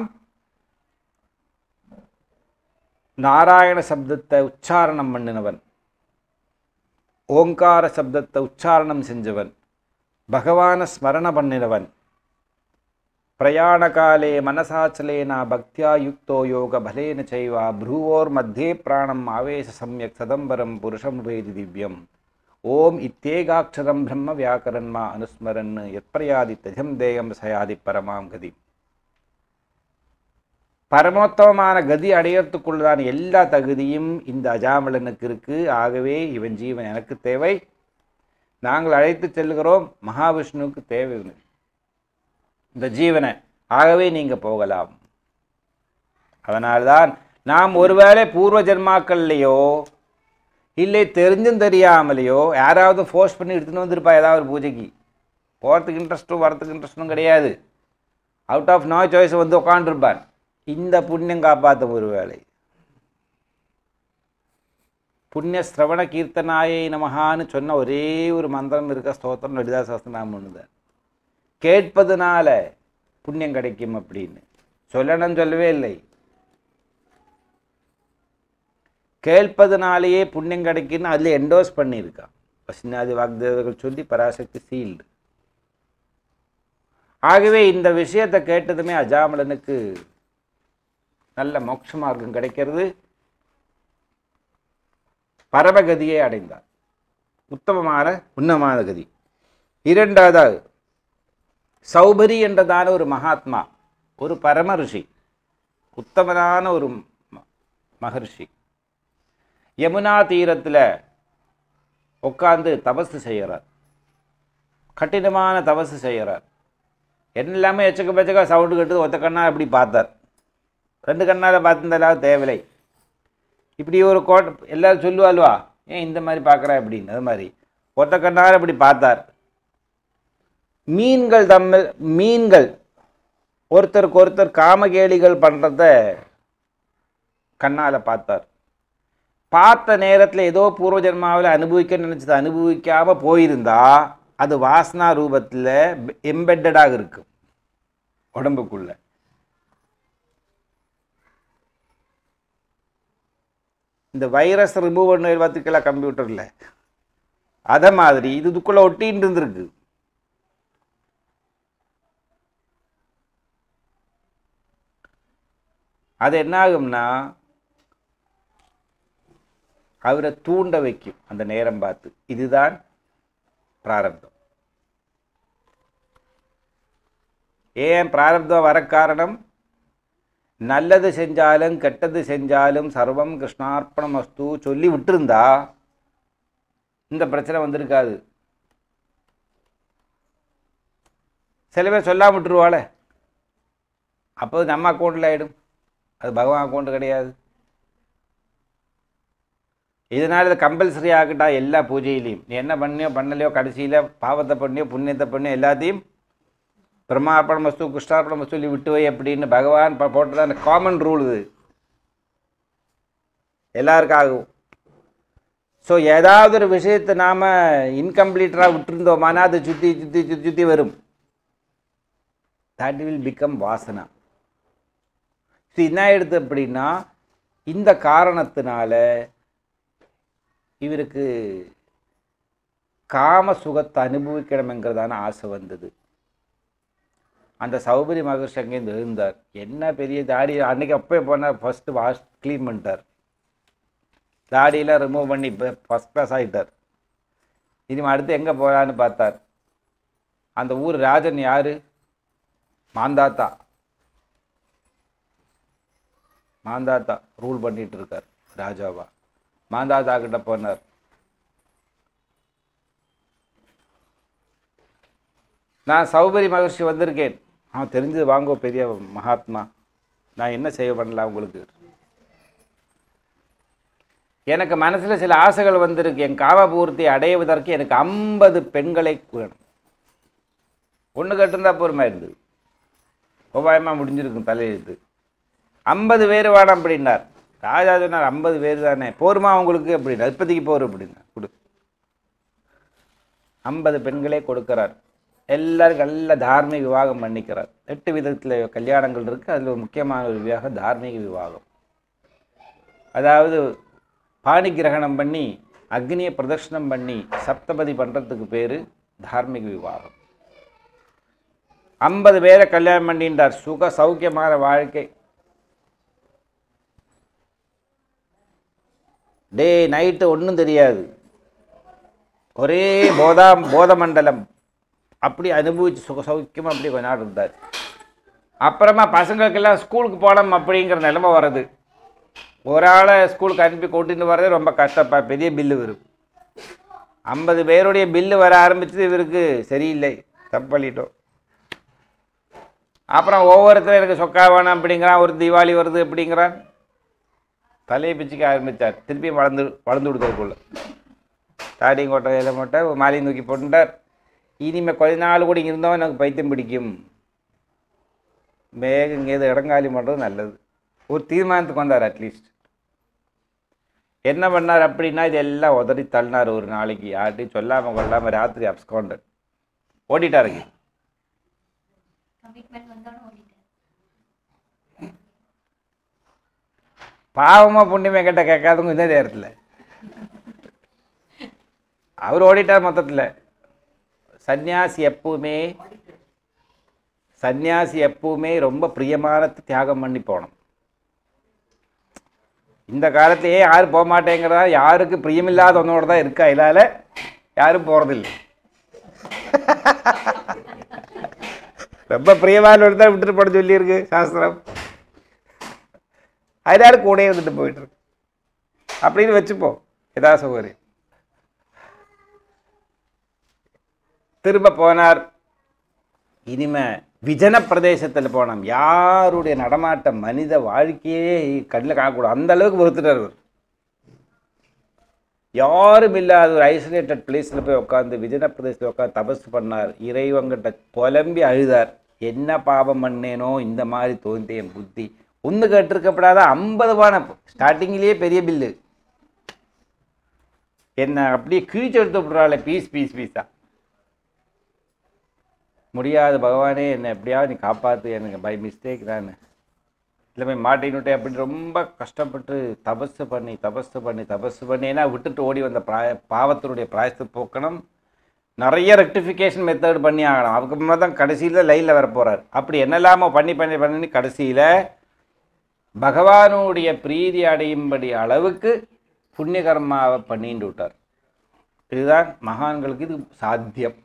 நாராயண சப்தத்தை உச்சாரணம் பண்ணினவன் ஓங்கார சப்தத்தை உச்சாரணம் செஞ்சவன் பகவான ஸ்மரண பண்ணினவன் பிரயாணகாலே மனசாச்சலேன பக்தியா யுக்தோ யோக பலேன செய்வா ப்ரூவோர் மத்தியே பிராணம் ஆவேச சமயக் சதம்பரம் புருஷம் வேதி திவ்யம் ஓம் இத்தேகாட்சரம் பிரம்ம வியாக்கரன்மா அனுஸ்மரன் எத்பிரயாதி தஜம் தேயம் சயாதி பரமாம் கதி பரமோத்தமமான கதி அடையறதுக்குள்ளதான எல்லா தகுதியும் இந்த அஜாமலனுக்கு இருக்கு ஆகவே இவன் ஜீவன் எனக்கு தேவை நாங்கள் அழைத்து செல்கிறோம் மகாவிஷ்ணுவுக்கு தேவை இந்த ஜீவனை ஆகவே நீங்கள் போகலாம் அதனால்தான் நாம் ஒருவேளை பூர்வ ஜென்மாக்கள்லையோ இல்லை தெரிஞ்சும் தெரியாமலையோ யாராவது ஃபோர்ஸ் பண்ணி எடுத்துன்னு வந்திருப்பா ஏதாவது ஒரு பூஜைக்கு போகிறதுக்கு இன்ட்ரெஸ்ட்டும் வரத்துக்கு இன்ட்ரெஸ்ட்டும் கிடையாது அவுட் ஆஃப் நோ சாய்ஸ் வந்து உட்காண்டிருப்பான் இந்த புண்ணியம் காப்பாற்றும் ஒரு வேலை புண்ணிய ஸ்ரவண கீர்த்தனாயை நமகான்னு சொன்ன ஒரே ஒரு மந்திரம் இருக்க ஸ்தோத்திரம் லலிதா சாஸ்திரம் ஒன்று கேட்பதுனால புண்ணியம் கிடைக்கும் அப்படின்னு சொல்லணும் சொல்லவே இல்லை கேட்பதுனாலேயே புண்ணியம் கிடைக்குன்னு அதில் என்டோஸ் பண்ணியிருக்கான் பசுநாதி வாக்தேவர்கள் சொல்லி பராசக்தி சீல்டு ஆகவே இந்த விஷயத்தை கேட்டதுமே அஜாமலனுக்கு நல்ல மோட்ச மார்க்கம் கிடைக்கிறது பரமகதியை அடைந்தார் உத்தமமான உன்னமான கதி இரண்டாவது சௌபரி என்றதான ஒரு மகாத்மா ஒரு பரம ரிஷி உத்தமனான ஒரு ம- மகர்ஷி யமுனா தீரத்தில் உட்காந்து தபசு செய்கிறார் கடினமான தபசு செய்கிறார் எல்லாமே எச்சக்க பச்சக்கா சவுண்டு கட்டு ஒத்த கண்ணா அப்படி பார்த்தார் ரெண்டு கண்ணால் பார்த்துருந்தாலும் தேவையில்லை இப்படி ஒரு கோட்டை எல்லாரும் சொல்லுவாள்வா ஏன் இந்த மாதிரி பார்க்குறா அப்படின்னு அது மாதிரி ஒத்த கண்ணார் இப்படி பார்த்தார் மீன்கள் தம்மில் மீன்கள் ஒருத்தருக்கு ஒருத்தர் காமகேளிகள் பண்ணுறத கண்ணால் பார்த்தார் பார்த்த நேரத்தில் ஏதோ பூர்வ ஜென்மாவில் அனுபவிக்க நினச்சது அனுபவிக்காமல் போயிருந்தா அது வாசனா ரூபத்தில் எம்பெட்டடாக இருக்கும் உடம்புக்குள்ள இந்த வைரஸ் ரிமூவ் பண்ண பார்த்துக்கலாம் கம்ப்யூட்டரில் அதை மாதிரி இது இதுக்குள்ளே ஒட்டின்னு இருந்திருக்கு அது என்ன ஆகும்னா அவரை தூண்ட வைக்கும் அந்த நேரம் பார்த்து இதுதான் பிராரப்தம் ஏன் பிராரப்தம் வர காரணம் நல்லது செஞ்சாலும் கெட்டது செஞ்சாலும் சர்வம் கிருஷ்ணார்ப்பணம் அஸ்து சொல்லி விட்டுருந்தா இந்த பிரச்சனை வந்திருக்காது சில பேர் சொல்லாம விட்டுருவாளே அப்போ நம்ம அக்கௌண்ட்டில் ஆகிடும் அது பகவான் அக்கௌண்ட் கிடையாது இதனால் இது கம்பல்சரி ஆகிட்டா எல்லா பூஜையிலையும் நீ என்ன பண்ணியோ பண்ணலையோ கடைசியில் பாவத்தை பண்ணியோ புண்ணியத்தை பண்ணியோ எல்லாத்தையும் பிரம்மார்ப்பணம் வஸ்து கிருஷ்ணார்ப்பணம் வஸ்து சொல்லி விட்டு வை அப்படின்னு பகவான் ப- போட்டதான் காமன் ரூல் இது எல்லாருக்கும் ஆகும் ஸோ ஏதாவது ஒரு விஷயத்தை நாம் இன்கம்ப்ளீட்டராக விட்டுருந்தோமானா அது சுற்றி சுற்றி சுற்றி சுற்றி வரும் தட் வில் பிகம் வாசனா ஸோ என்ன ஆயிடுது அப்படின்னா இந்த காரணத்தினால இவருக்கு காம சுகத்தை அனுபவிக்கணுங்கிறதான ஆசை வந்தது அந்த சௌபரி மகர்ஷி அங்கேருந்து எழுந்தார் என்ன பெரிய தாடி அன்னைக்கு அப்போ போனார் ஃபஸ்ட்டு வாஷ் க்ளீன் பண்ணிட்டார் தாடியெல்லாம் ரிமூவ் பண்ணி இப்போ ஃபஸ்ட் கிளாஸ் ஆகிட்டார் இனிமே அடுத்து எங்கே போகலான்னு பார்த்தார் அந்த ஊர் ராஜன் யார் மாந்தாத்தா மாந்தாத்தா ரூல் பண்ணிட்டு இருக்கார் ராஜாவா மாந்தாத்தா கிட்ட போனார் நான் சௌபரி மகர்ஷி வந்திருக்கேன் ஆ தெரிஞ்சது வாங்கோ பெரிய மகாத்மா நான் என்ன செய்ய பண்ணலாம் உங்களுக்கு எனக்கு மனசில் சில ஆசைகள் வந்திருக்கு என் காமபூர்த்தி அடைவதற்கு எனக்கு ஐம்பது பெண்களை வேணும் ஒன்று கட்டிருந்தா பொறுமா இருந்தது உபாயமாக முடிஞ்சிருக்கும் தலையெழுத்து ஐம்பது பேர் வேணும் அப்படின்னார் ராஜா சொன்னார் ஐம்பது பேர் தானே போருமா உங்களுக்கு அப்படின்னா இப்போதைக்கு போர் அப்படின்னா கொடு ஐம்பது பெண்களே கொடுக்கிறார் எல்லாரும் நல்ல தார்மீக விவாகம் பண்ணிக்கிறார் எட்டு விதத்தில் கல்யாணங்கள் இருக்குது அதில் ஒரு முக்கியமான ஒரு விவாகம் தார்மீக விவாகம் அதாவது பாணி கிரகணம் பண்ணி அக்னியை பிரதர்ஷனம் பண்ணி சப்தபதி பண்ணுறதுக்கு பேர் தார்மீக விவாகம் ஐம்பது பேரை கல்யாணம் பண்ணின்றார் சுக சௌக்கியமான வாழ்க்கை டே நைட்டு ஒன்றும் தெரியாது ஒரே போதா போத மண்டலம் அப்படி அனுபவிச்சு சுக சௌக்கியமாக அப்படி கொஞ்ச நாள் இருந்தார் அப்புறமா பசங்களுக்கெல்லாம் ஸ்கூலுக்கு போனோம் அப்படிங்கிற நிலைமை வர்றது ஒரு ஆளை ஸ்கூலுக்கு அனுப்பி கூட்டிட்டு வர்றதே ரொம்ப கஷ்டப்பா பெரிய பில்லு வரும் ஐம்பது பேருடைய பில்லு வர ஆரம்பிச்சது இவருக்கு சரியில்லை தப்பு பண்ணிட்டோம் அப்புறம் ஒவ்வொருத்தரும் எனக்கு சொக்கா வேணும் அப்படிங்கிறான் ஒரு தீபாவளி வருது அப்படிங்கிறான் தலையை பிச்சுக்க ஆரம்பித்தார் திருப்பி வளர்ந்து வளர்ந்து விடுதற்குள்ள தாடியும் கொட்டை இலை மொட்டை மாலையும் தூக்கி போட்டுட்டார் இனிமே கொஞ்ச நாள் கூட இங்க இருந்தவன் எனக்கு பைத்தியம் பிடிக்கும் மேக இங்கேது இடங்காலி பண்ணுறது நல்லது ஒரு தீர்மானத்துக்கு வந்தார் அட்லீஸ்ட் என்ன பண்ணார் அப்படின்னா இதெல்லாம் உதறி தள்ளினார் ஒரு நாளைக்கு யார்ட்டையும் சொல்லாமல் கொள்ளாமல் ராத்திரி அப்ஸ்கவுண்டர் ஓடிட்டாருங்க கமிட்மெண்ட் வந்தோன்னு ஓடிட்டேன் பாவமா புண்ணியமே கேட்ட கேட்காதவங்க இந்த நேரத்தில் அவர் ஓடிட்டார் மொத்தத்தில் சந்நியாசி எப்பவுமே சந்நியாசி எப்பவுமே ரொம்ப பிரியமான தியாகம் பண்ணி போகணும் இந்த காலத்திலேயே யாரும் போக மாட்டேங்கிறதா யாருக்கு பிரியமில்லாத ஒன்னோட தான் இருக்கா இதால யாரும் போகிறதில்லை ரொம்ப பிரியமான தான் விட்டுட்டு போட சொல்லியிருக்கு சாஸ்திரம் அதனால கூட இருந்துட்டு போயிட்டு இருக்கு அப்படின்னு வச்சுப்போம் எதா சௌகரியம் திரும்ப போனார் இனிமே விஜன பிரதேசத்தில் போனோம் யாருடைய நடமாட்டம் மனித வாழ்க்கையே கண்ணில் காக்கக்கூடாது அந்த அளவுக்கு பொறுத்துட்டார் அவர் யாரும் இல்லாத ஒரு ஐசோலேட்டட் பிளேஸில் போய் உட்காந்து விஜன பிரதேசத்தில் உட்காந்து தபசு பண்ணார் இறைவங்கிட்ட புலம்பி அழுதார் என்ன பாவம் பண்ணேனோ இந்த மாதிரி தோன்றி என் புத்தி ஒன்று கேட்டிருக்கப்படாத ஐம்பது பானை ஸ்டார்டிங்லேயே பெரிய பில்லு என்ன அப்படியே கீழ்ச்சி எடுத்து விட்றாள் பீஸ் பீஸ் பீஸா முடியாது பகவானே என்னை எப்படியாவது நீ காப்பாற்று எனக்கு பை மிஸ்டேக் நான் இல்லை போய் மாட்டினுட்டே அப்படி ரொம்ப கஷ்டப்பட்டு தபசு பண்ணி தபசு பண்ணி தபசு பண்ணி ஏன்னா விட்டுட்டு ஓடி வந்த பிராய பாவத்தினுடைய பிராயத்தை போக்கணும் நிறைய ரெக்டிஃபிகேஷன் மெத்தட் பண்ணி ஆகணும் அதுக்கப்புறமா தான் கடைசியில் லைனில் வர போகிறார் அப்படி என்னெல்லாமோ பண்ணி பண்ணி பண்ணி கடைசியில் பகவானுடைய பிரீதி அடையும்படி அளவுக்கு புண்ணிய கர்மாவை பண்ணிட்டு விட்டார் இதுதான் மகான்களுக்கு இது சாத்தியம்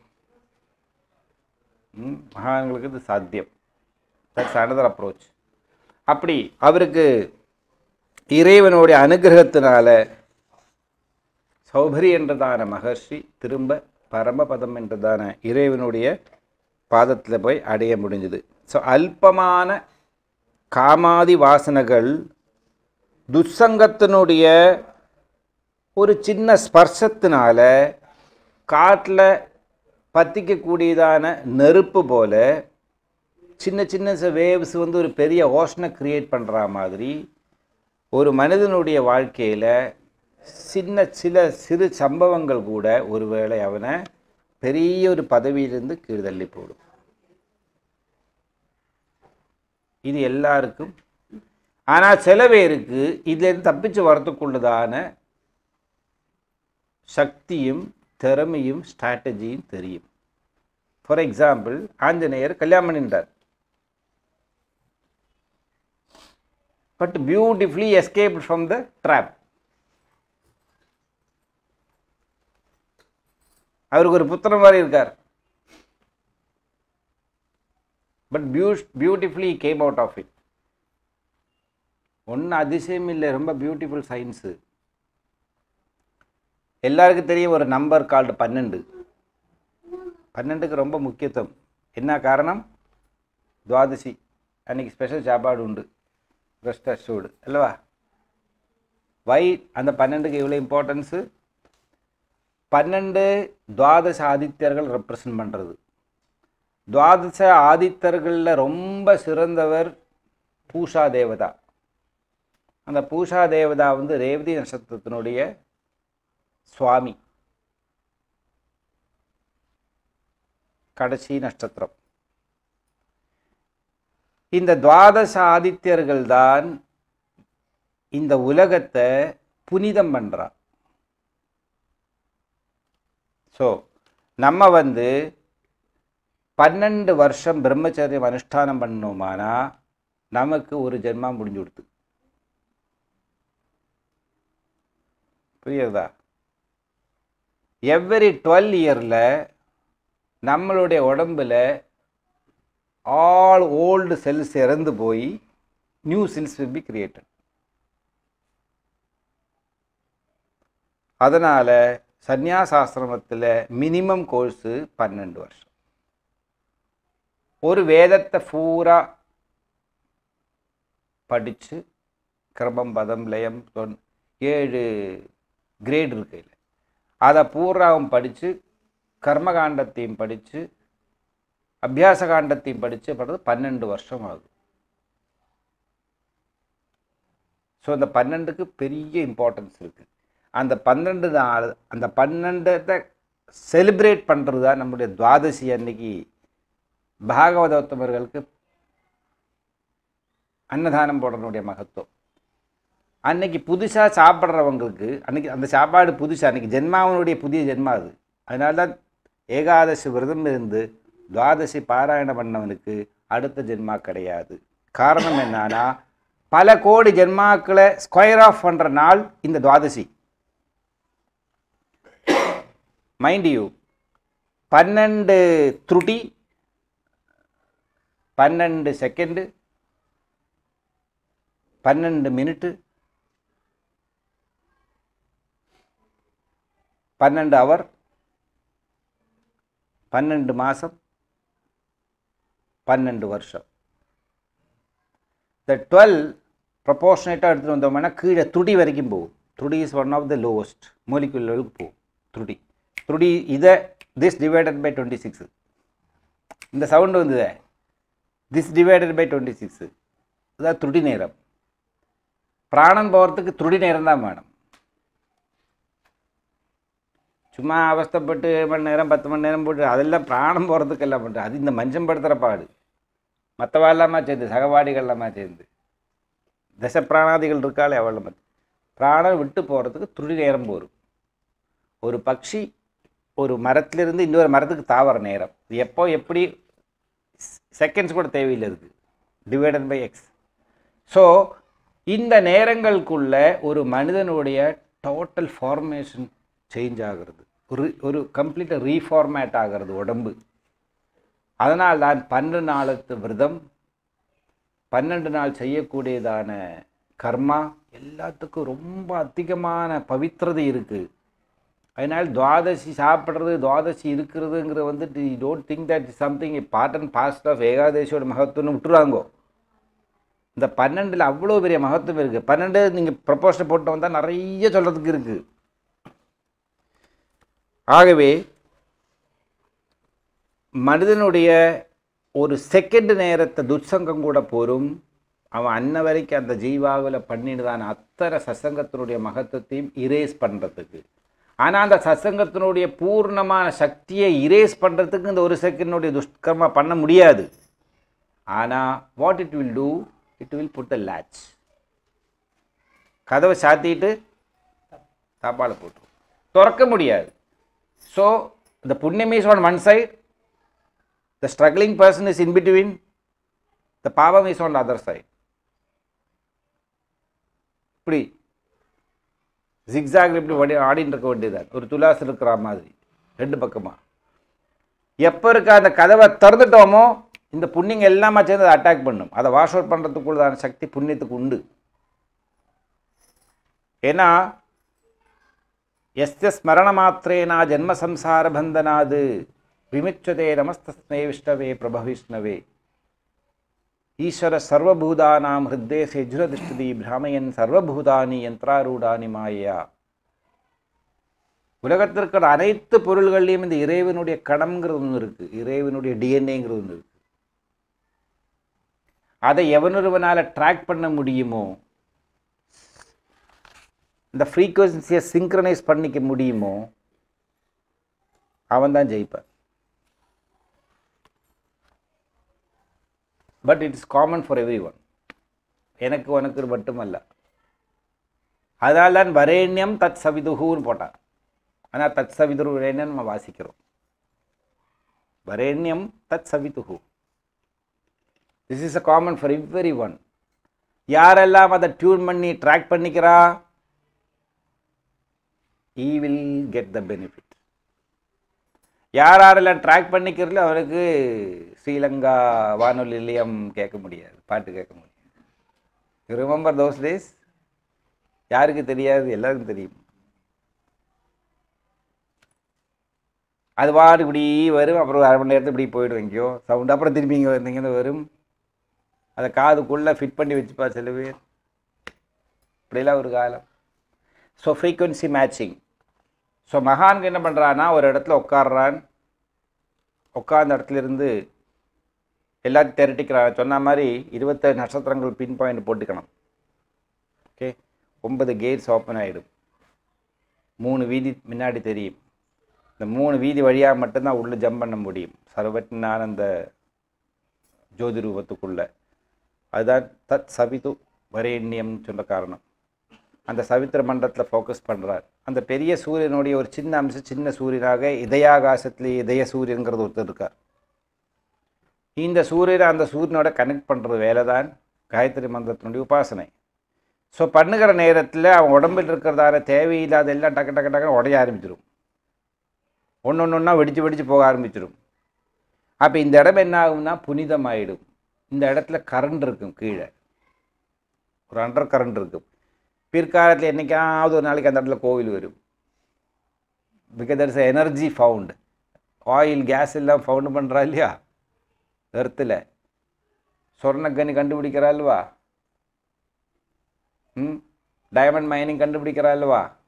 ம், மகான்களுக்கு இது சாத்தியம் தட்ஸ் அனதர் அப்ரோச் அப்படி அவருக்கு இறைவனுடைய அனுகிரகத்தினால சௌபரி என்றதான மகர்ஷி திரும்ப பரமபதம் என்றதான இறைவனுடைய பாதத்தில் போய் அடைய முடிஞ்சது ஸோ அல்பமான காமாதி வாசனைகள் துர்சங்கத்தினுடைய ஒரு சின்ன ஸ்பர்சத்தினால காட்டில் பற்றிக்கக்கூடியதான நெருப்பு போல சின்ன சின்ன வேவ்ஸ் வந்து ஒரு பெரிய ஓஷனை கிரியேட் பண்ணுற மாதிரி ஒரு மனிதனுடைய வாழ்க்கையில் சின்ன சில சிறு சம்பவங்கள் கூட ஒருவேளை அவனை பெரிய ஒரு பதவியிலிருந்து கீழ்தள்ளி போடும் இது எல்லாருக்கும் ஆனால் சில பேருக்கு இதுலேருந்து தப்பிச்சு வரத்துக்குள்ளதான சக்தியும் திறமையும் ஸ்ட்ராட்டஜியும் தெரியும் ஃபார் எக்ஸாம்பிள் ஆஞ்சநேயர் கல்யாணம் பண்ணிட்டார் but beautifully escaped from the trap அவருக்கு ஒரு புத்திரன் மாதிரி இருக்கார் பட் பியூ beautifully came out of it ஒன்றும் அதிசயம் இல்லை ரொம்ப பியூட்டிஃபுல் சயின்ஸு எல்லாருக்கும் தெரியும் ஒரு நம்பர் கால்டு பன்னெண்டு பன்னெண்டுக்கு ரொம்ப முக்கியத்துவம் என்ன காரணம் துவாதசி அன்னைக்கு ஸ்பெஷல் சாப்பாடு உண்டு ரெஸ்ட் அஷ்யூர்டு அல்லவா வை அந்த பன்னெண்டுக்கு இவ்வளோ இம்பார்ட்டன்ஸு பன்னெண்டு துவாதச ஆதித்யர்கள் ரெப்ரசன்ட் பண்ணுறது துவாதச ஆதித்தர்களில் ரொம்ப சிறந்தவர் பூஷா தேவதா அந்த பூஷா தேவதா வந்து ரேவதி நட்சத்திரத்தினுடைய சுவாமி கடைசி நட்சத்திரம் இந்த துவாதச ஆதித்யர்கள் தான் இந்த உலகத்தை புனிதம் பண்ணுறா ஸோ நம்ம வந்து பன்னெண்டு வருஷம் பிரம்மச்சரியம் அனுஷ்டானம் பண்ணோமானா நமக்கு ஒரு ஜென்மா முடிஞ்சு கொடுத்து புரியுறதா எவ்ரி டுவெல் இயரில் நம்மளுடைய உடம்புல ஆல் ஓல்டு செல்ஸ் இறந்து போய் new cells will be created அதனால் சந்நியாசாசிரமத்தில் மினிமம் கோர்ஸு பன்னெண்டு வருஷம் ஒரு வேதத்தை பூரா படித்து கிரமம் பதம் லயம் தொன் ஏழு கிரேட் இருக்கு இதில் அதை பூராவும் படித்து கர்மகாண்டத்தையும் படித்து அபியாச காண்டத்தையும் படித்து பண்ணுறது பன்னெண்டு வருஷம் ஆகுது ஸோ அந்த பன்னெண்டுக்கு பெரிய இம்பார்ட்டன்ஸ் இருக்குது அந்த பன்னெண்டு நாள் அந்த பன்னெண்டத்தை செலிப்ரேட் பண்ணுறது தான் நம்முடைய துவாதசி அன்னைக்கு பாகவதோத்தமர்களுக்கு அன்னதானம் போடுறதுடைய மகத்துவம் அன்னைக்கு புதுசாக சாப்பிட்றவங்களுக்கு அன்னைக்கு அந்த சாப்பாடு புதுசு அன்னைக்கு ஜென்மாவனுடைய புதிய ஜென்மா அது அதனால தான் ஏகாதசி விரதம் இருந்து துவாதசி பாராயணம் பண்ணவனுக்கு அடுத்த ஜென்மா கிடையாது காரணம் என்னன்னா பல கோடி ஜென்மாக்களை ஸ்கொயர் ஆஃப் பண்ணுற நாள் இந்த துவாதசி மைண்ட் யூ பன்னெண்டு த்ருட்டி பன்னெண்டு செகண்டு பன்னெண்டு மினிட்டு பன்னெண்டு அவர் பன்னெண்டு மாதம் பன்னெண்டு வருஷம் இந்த டுவெல் ப்ரொபோர்ஷனேட்டாக எடுத்துகிட்டு வந்தோம்னா கீழே துடி வரைக்கும் போகும் துடி is one of the lowest molecule லெவலுக்கு போகும் த்ருடி த்ருடி இதை this divided by twenty six இந்த சவுண்டு வந்ததே this divided by twenty six இதான் த்ருடி நேரம் பிராணன் போகிறதுக்கு த்ருடி நேரம் தான் வேணும் சும்மா அவஸ்தைப்பட்டு ஏழு மணி நேரம் பத்து மணி நேரம் போட்டு அதெல்லாம் பிராணம் போகிறதுக்கு எல்லாம் பண்ணுறது அது இந்த மனுஷன் படுத்துகிற பாடு மற்றவாள்லாமா சேர்ந்து சகவாடிகள்லாமா சேர்ந்து தச பிராணாதிகள் இருக்காளே அவள் மத் பிராணம் விட்டு போகிறதுக்கு துளி நேரம் போகும் ஒரு பக்ஷி ஒரு மரத்திலிருந்து இன்னொரு மரத்துக்கு தாவற நேரம் இது எப்போ எப்படி செகண்ட்ஸ் கூட தேவையில்லை இருக்குது டிவைடட் பை எக்ஸ் ஸோ இந்த நேரங்களுக்குள்ள ஒரு மனிதனுடைய டோட்டல் ஃபார்மேஷன் சேஞ்ச் ஆகிறது ஒரு ஒரு கம்ப்ளீட்டாக ரீஃபார்மேட் ஆகிறது உடம்பு அதனால் தான் பன்னெண்டு நாளத்து விரதம் பன்னெண்டு நாள் செய்யக்கூடியதான கர்மா எல்லாத்துக்கும் ரொம்ப அதிகமான பவித்திரதை இருக்குது அதனால் துவாதசி சாப்பிட்றது துவாதசி இருக்கிறதுங்கிறது வந்துட்டு you don't think that something part and parcel of ஏகாதசியோட மகத்துவம்னு விட்டுருவாங்கோ இந்த பன்னெண்டில் அவ்வளோ பெரிய மகத்துவம் இருக்குது பன்னெண்டு நீங்கள் ப்ரப்போஸ்ட் போட்டு வந்தால் நிறைய சொல்கிறதுக்கு இருக்குது ஆகவே மனிதனுடைய ஒரு செகண்ட் நேரத்தை துட்சங்கம் கூட போரும் அவன் அன்ன வரைக்கும் அந்த ஜீவாவில் பண்ணிடுதான் அத்தனை சசங்கத்தினுடைய மகத்துவத்தையும் இரேஸ் பண்ணுறதுக்கு ஆனால் அந்த சசங்கத்தினுடைய பூர்ணமான சக்தியை இரேஸ் பண்ணுறதுக்கு இந்த ஒரு செகண்டினுடைய துஷ்கர்மா பண்ண முடியாது ஆனால் what it will do it will put the latch கதவை சாத்திட்டு தாப்பால் போட்டு திறக்க முடியாது so the punyam is on one side, the struggling person is in between, the pavam is on the other side. இப்படி ஜிக்ஸாக் இப்படி வடி ஆடின்னு இருக்க வேண்டியதான் ஒரு துலாஸ் இருக்கிற மாதிரி ரெண்டு பக்கமாக எப்போ இருக்க அந்த கதவை திறந்துட்டோமோ இந்த புண்ணியங்க எல்லாமே சேர்ந்து அதை அட்டாக் பண்ணும் அதை வாஷ் அவுட் பண்ணுறதுக்குள்ளதான சக்தி புண்ணியத்துக்கு உண்டு ஏன்னா எஸ்ய ஸ்மரணமாத்திரேனா ஜென்ம சம்சார பந்தனாது விமுச்சதே நமஸ்தஸ்மே விஷ்ணவே பிரபவிஷ்ணவே ஈஸ்வர சர்வபூதானாம் ஹிருத்தே செஜ்ரதிஷ்டுதி பிராமயன் சர்வபூதானி யந்திராரூடானி மாயா உலகத்தில் இருக்கிற அனைத்து பொருள்கள்லையும் இந்த இறைவனுடைய கடம்ங்கிறது ஒன்று இருக்குது இறைவனுடைய டிஎன்ஏங்கிறது ஒன்று இருக்குது அதை எவனொருவனால் ட்ராக் பண்ண முடியுமோ இந்த ஃப்ரீக்குவன்சியை சிங்க்ரனைஸ் பண்ணிக்க முடியுமோ அவன் தான் ஜெயிப்பான் but it is common for everyone எனக்கு உனக்கு மட்டுமல்ல அதனால் தான் வரேண்யம் தத் சவிதுகுன்னு போட்டான் ஆனால் தத் சவிதுரு வரேண்யம் நம்ம வாசிக்கிறோம் வரேண்யம் தத் சவிதுகு this is a common for everyone யாரெல்லாம் அதை டியூன் பண்ணி ட்ராக் பண்ணிக்கிறா he will get the benefit யார் யாரெல்லாம் ட்ராக் பண்ணிக்கிறதுல அவருக்கு ஸ்ரீலங்கா வானொலி நிலையம் கேட்க முடியாது பாட்டு கேட்க முடியாது யூ ரிமெம்பர் தோஸ் டேஸ் யாருக்கு தெரியாது எல்லாருக்கும் தெரியும் அது பாட்டு இப்படி வரும் அப்புறம் அரை மணி நேரத்துக்கு இப்படி போயிடும் எங்கேயோ சவுண்ட் அப்புறம் திரும்பி இங்கே வந்தீங்கன்னா வரும் அதை காதுக்குள்ளே ஃபிட் பண்ணி வச்சுப்பா சில பேர் இப்படிலாம் ஒரு காலம் ஸோ ஃப்ரீக்குவன்சி மேட்சிங் ஸோ மகான்கு என்ன பண்ணுறான்னா ஒரு இடத்துல உட்காடுறான் உட்கார்ந்த இடத்துல இருந்து எல்லாத்தையும் திரட்டிக்கிறான் சொன்ன மாதிரி இருபத்தேழு நட்சத்திரங்கள் பின் பாயிண்ட் போட்டுக்கணும் ஓகே ஒன்பது கேட்ஸ் ஓப்பன் ஆகிடும் மூணு வீதி முன்னாடி தெரியும் இந்த மூணு வீதி வழியாக மட்டும்தான் உள்ளே ஜம்ப் பண்ண முடியும் சர்வத்தினான அந்த ஜோதி ரூபத்துக்குள்ளே அதுதான் தத் சவிது வரேண்யம் சொன்ன காரணம் அந்த சவித்திர மண்டலத்தில் ஃபோக்கஸ் பண்ணுறார் அந்த பெரிய சூரியனுடைய ஒரு சின்ன அம்சம் சின்ன சூரியனாக இதயாகாசத்திலே இதய சூரியனுங்கிறது ஒருத்தர் இருக்கார் இந்த சூரியனை அந்த சூரியனோட கனெக்ட் பண்ணுறது வேலை தான் காயத்ரி மந்திரத்தினுடைய உபாசனை ஸோ பண்ணுகிற நேரத்தில் அவன் உடம்பில் இருக்கிறதான தேவையில்லாத எல்லாம் டக்கு டக்கு டக்குன்னு உடைய ஆரம்பிச்சிடும் ஒன்று ஒன்று ஒன்றா வெடித்து வெடித்து போக ஆரம்பிச்சிடும் அப்போ இந்த இடம் என்ன ஆகும்னா புனிதமாயிடும் இந்த இடத்துல கரண்ட் இருக்கும் கீழே ஒரு அண்டர் கரண்ட் இருக்கும் பிற்காலத்தில் என்றைக்காவது ஒரு நாளைக்கு அந்த இடத்துல கோவில் வரும் because that is energy found oil gas எல்லாம் ஃபவுண்டு பண்ணுறா இல்லையா எர்த்தில் சொர்ணக்கனி கண்டுபிடிக்கிறா இல்லவா ம் டைமண்ட் மைனிங் கண்டுபிடிக்கிறா இல்லவா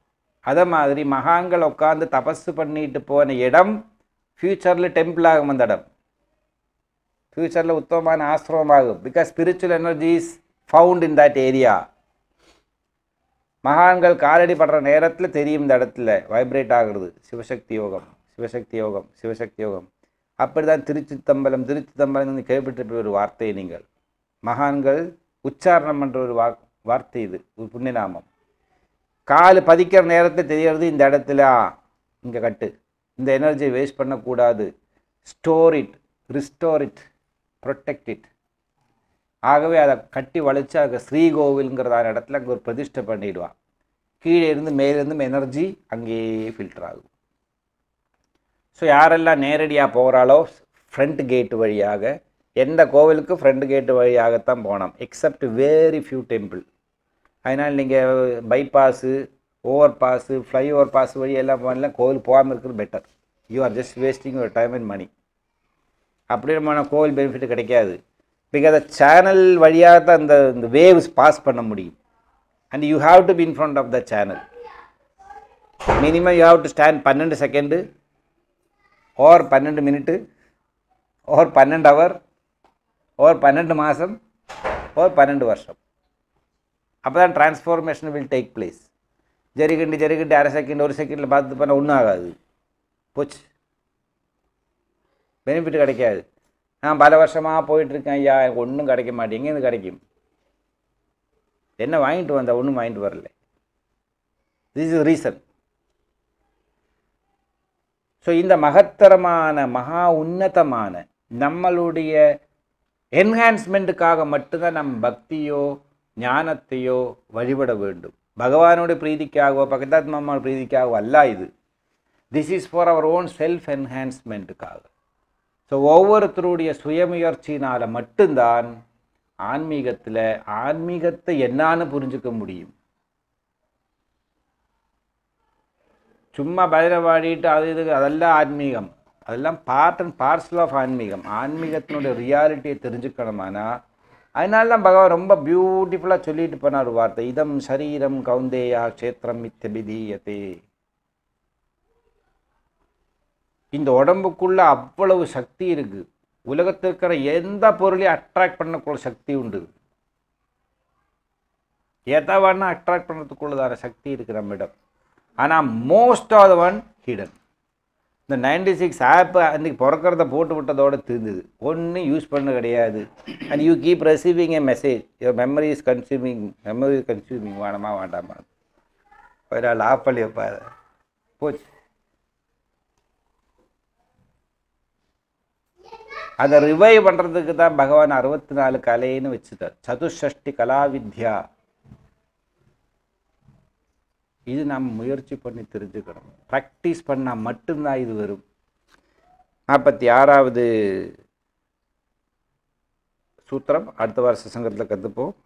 அதே மாதிரி மகான்கள் உட்காந்து தபசு பண்ணிட்டு போன இடம் ஃப்யூச்சரில் டெம்பிள் ஆகும் அந்த இடம் ஃப்யூச்சரில் உத்தமமான ஆசிரமமாகும் because spiritual energy is found in that area மகான்கள் காலடி படுற நேரத்தில் தெரியும் இந்த இடத்துல வைப்ரேட் ஆகுறது சிவசக்தி யோகம் சிவசக்தி யோகம் சிவசக்தி யோகம் அப்படி தான் திருச்சித்தம்பலம் திருச்சித்தம்பலம் வந்து கேள்விப்பட்டிருப்ப ஒரு வார்த்தை நீங்கள் மகான்கள் உச்சாரணம் என்ற ஒரு வா வார்த்தை இது ஒரு புண்ணியநாமம் கால் பதிக்கிற நேரத்தில் தெரியறது இந்த இடத்துல இங்கே கட்டு இந்த எனர்ஜியை வேஸ்ட் பண்ணக்கூடாது store it restore it protect it ஆகவே அதை கட்டி வளைச்சு அங்கே ஸ்ரீகோவில்ங்கிறதான இடத்துல அங்கே ஒரு பிரதிஷ்டை பண்ணிடுவான் கீழே இருந்து மேலேருந்து எனர்ஜி அங்கேயே ஃபில்டர் ஆகும் ஸோ யாரெல்லாம் நேரடியாக போகிறாலோ ஃப்ரண்ட் கேட் வழியாக எந்த கோவிலுக்கு ஃப்ரண்ட் கேட் வழியாகத்தான் போனோம் எக்ஸப்ட் வெரி ஃபியூ டெம்பிள் அதனால் நீங்கள் bypass overpass flyover pass வழி எல்லாம் போகலாம் கோவில் போகாமல் இருக்கிறது better you are just wasting your time and money அப்படி நம்ம கோவில் பெனிஃபிட் கிடைக்காது பிகாஸ் சேனல் வழியாக தான் இந்த இந்த வேவ்ஸ் பாஸ் பண்ண முடியும் and you have to be in front of the channel minimum you have to stand பன்னெண்டு செகண்டு ஓர் பன்னெண்டு மினிட்டு ஓர் பன்னெண்டு ஹவர் ஓர் பன்னெண்டு மாதம் ஓர் பன்னெண்டு வருஷம் அப்போ தான் டிரான்ஸ்ஃபார்மேஷன் வில் டேக் பிளேஸ் ஜரிகண்டி ஜரிகண்டி அரை செகண்ட் ஒரு செகண்டில் பார்த்து பண்ண ஒன்றும் ஆகாது போச்சு பெனிஃபிட் கிடைக்காது நான் பல வருஷமாக போயிட்டுருக்கேன் ஐயா எனக்கு ஒன்றும் கிடைக்க மாட்டேங்க இது கிடைக்கும் என்ன வாங்கிட்டு வந்த ஒன்றும் வாங்கிட்டு வரல திஸ் இஸ் ரீசன் ஸோ இந்த மகத்தரமான மகா உன்னதமான நம்மளுடைய என்ஹான்ஸ்மெண்ட்டுக்காக மட்டும்தான் நம் பக்தியோ ஞானத்தையோ வழிபட வேண்டும் பகவானுடைய பிரீதிக்காகவோ பகதாத்மாவோட பிரீதிக்காகவோ அல்ல இது this is for our own self என்ஹான்ஸ்மெண்ட்டுக்காக ஸோ ஒவ்வொருத்தருடைய சுயமுயற்சினால் மட்டும்தான் ஆன்மீகத்தில் ஆன்மீகத்தை என்னான்னு புரிஞ்சுக்க முடியும் சும்மா பஜனை பாடிட்டு அது இது அதெல்லாம் ஆன்மீகம் அதெல்லாம் பார்ட் அண்ட் பார்சல் ஆஃப் ஆன்மீகம் ஆன்மீகத்தினுடைய ரியாலிட்டியை தெரிஞ்சுக்கணுமானா அதனால தான் பகவான் ரொம்ப பியூட்டிஃபுல்லாக சொல்லிட்டு போனார் ஒரு வார்த்தை இதம் சரீரம் கவுந்தேயா க்ஷேத்திரம் மித்தபிதீயத்தே இந்த உடம்புக்குள்ள அவ்வளவு சக்தி இருக்கு உலகத்தில் இருக்கிற எந்த பொருளையும் அட்ராக்ட் பண்ணக்குள்ள சக்தி உண்டு எதை வேணா அட்ராக்ட் பண்ணுறதுக்குள்ளதான சக்தி இருக்கு நம்மிடம் ஆனால் most of the one hidden இந்த நைன்டி சிக்ஸ் ஆப் அன்றைக்கி பிறக்கிறத போட்டு விட்டதோடு தீர்ந்தது ஒன்றும் யூஸ் பண்ண கிடையாது and you keep receiving a message your memory is consuming memory is consuming வேணாமா வேண்டாமா ஒரு நாள் ஆஃப் பண்ணி வைப்பாரு போச்சு அதை ரிவைவ் பண்ணுறதுக்கு தான் பகவான் அறுபத்தி நாலு கலைன்னு வச்சுட்டார் சதுஷ்டி கலா வித்யா இது நாம் முயற்சி பண்ணி தெரிஞ்சுக்கணும் ப்ராக்டிஸ் பண்ணால் மட்டும்தான் இது வரும் நாற்பத்தி ஆறாவது சூத்திரம் அடுத்த வார சங்கத்தில் கற்றுப்போம்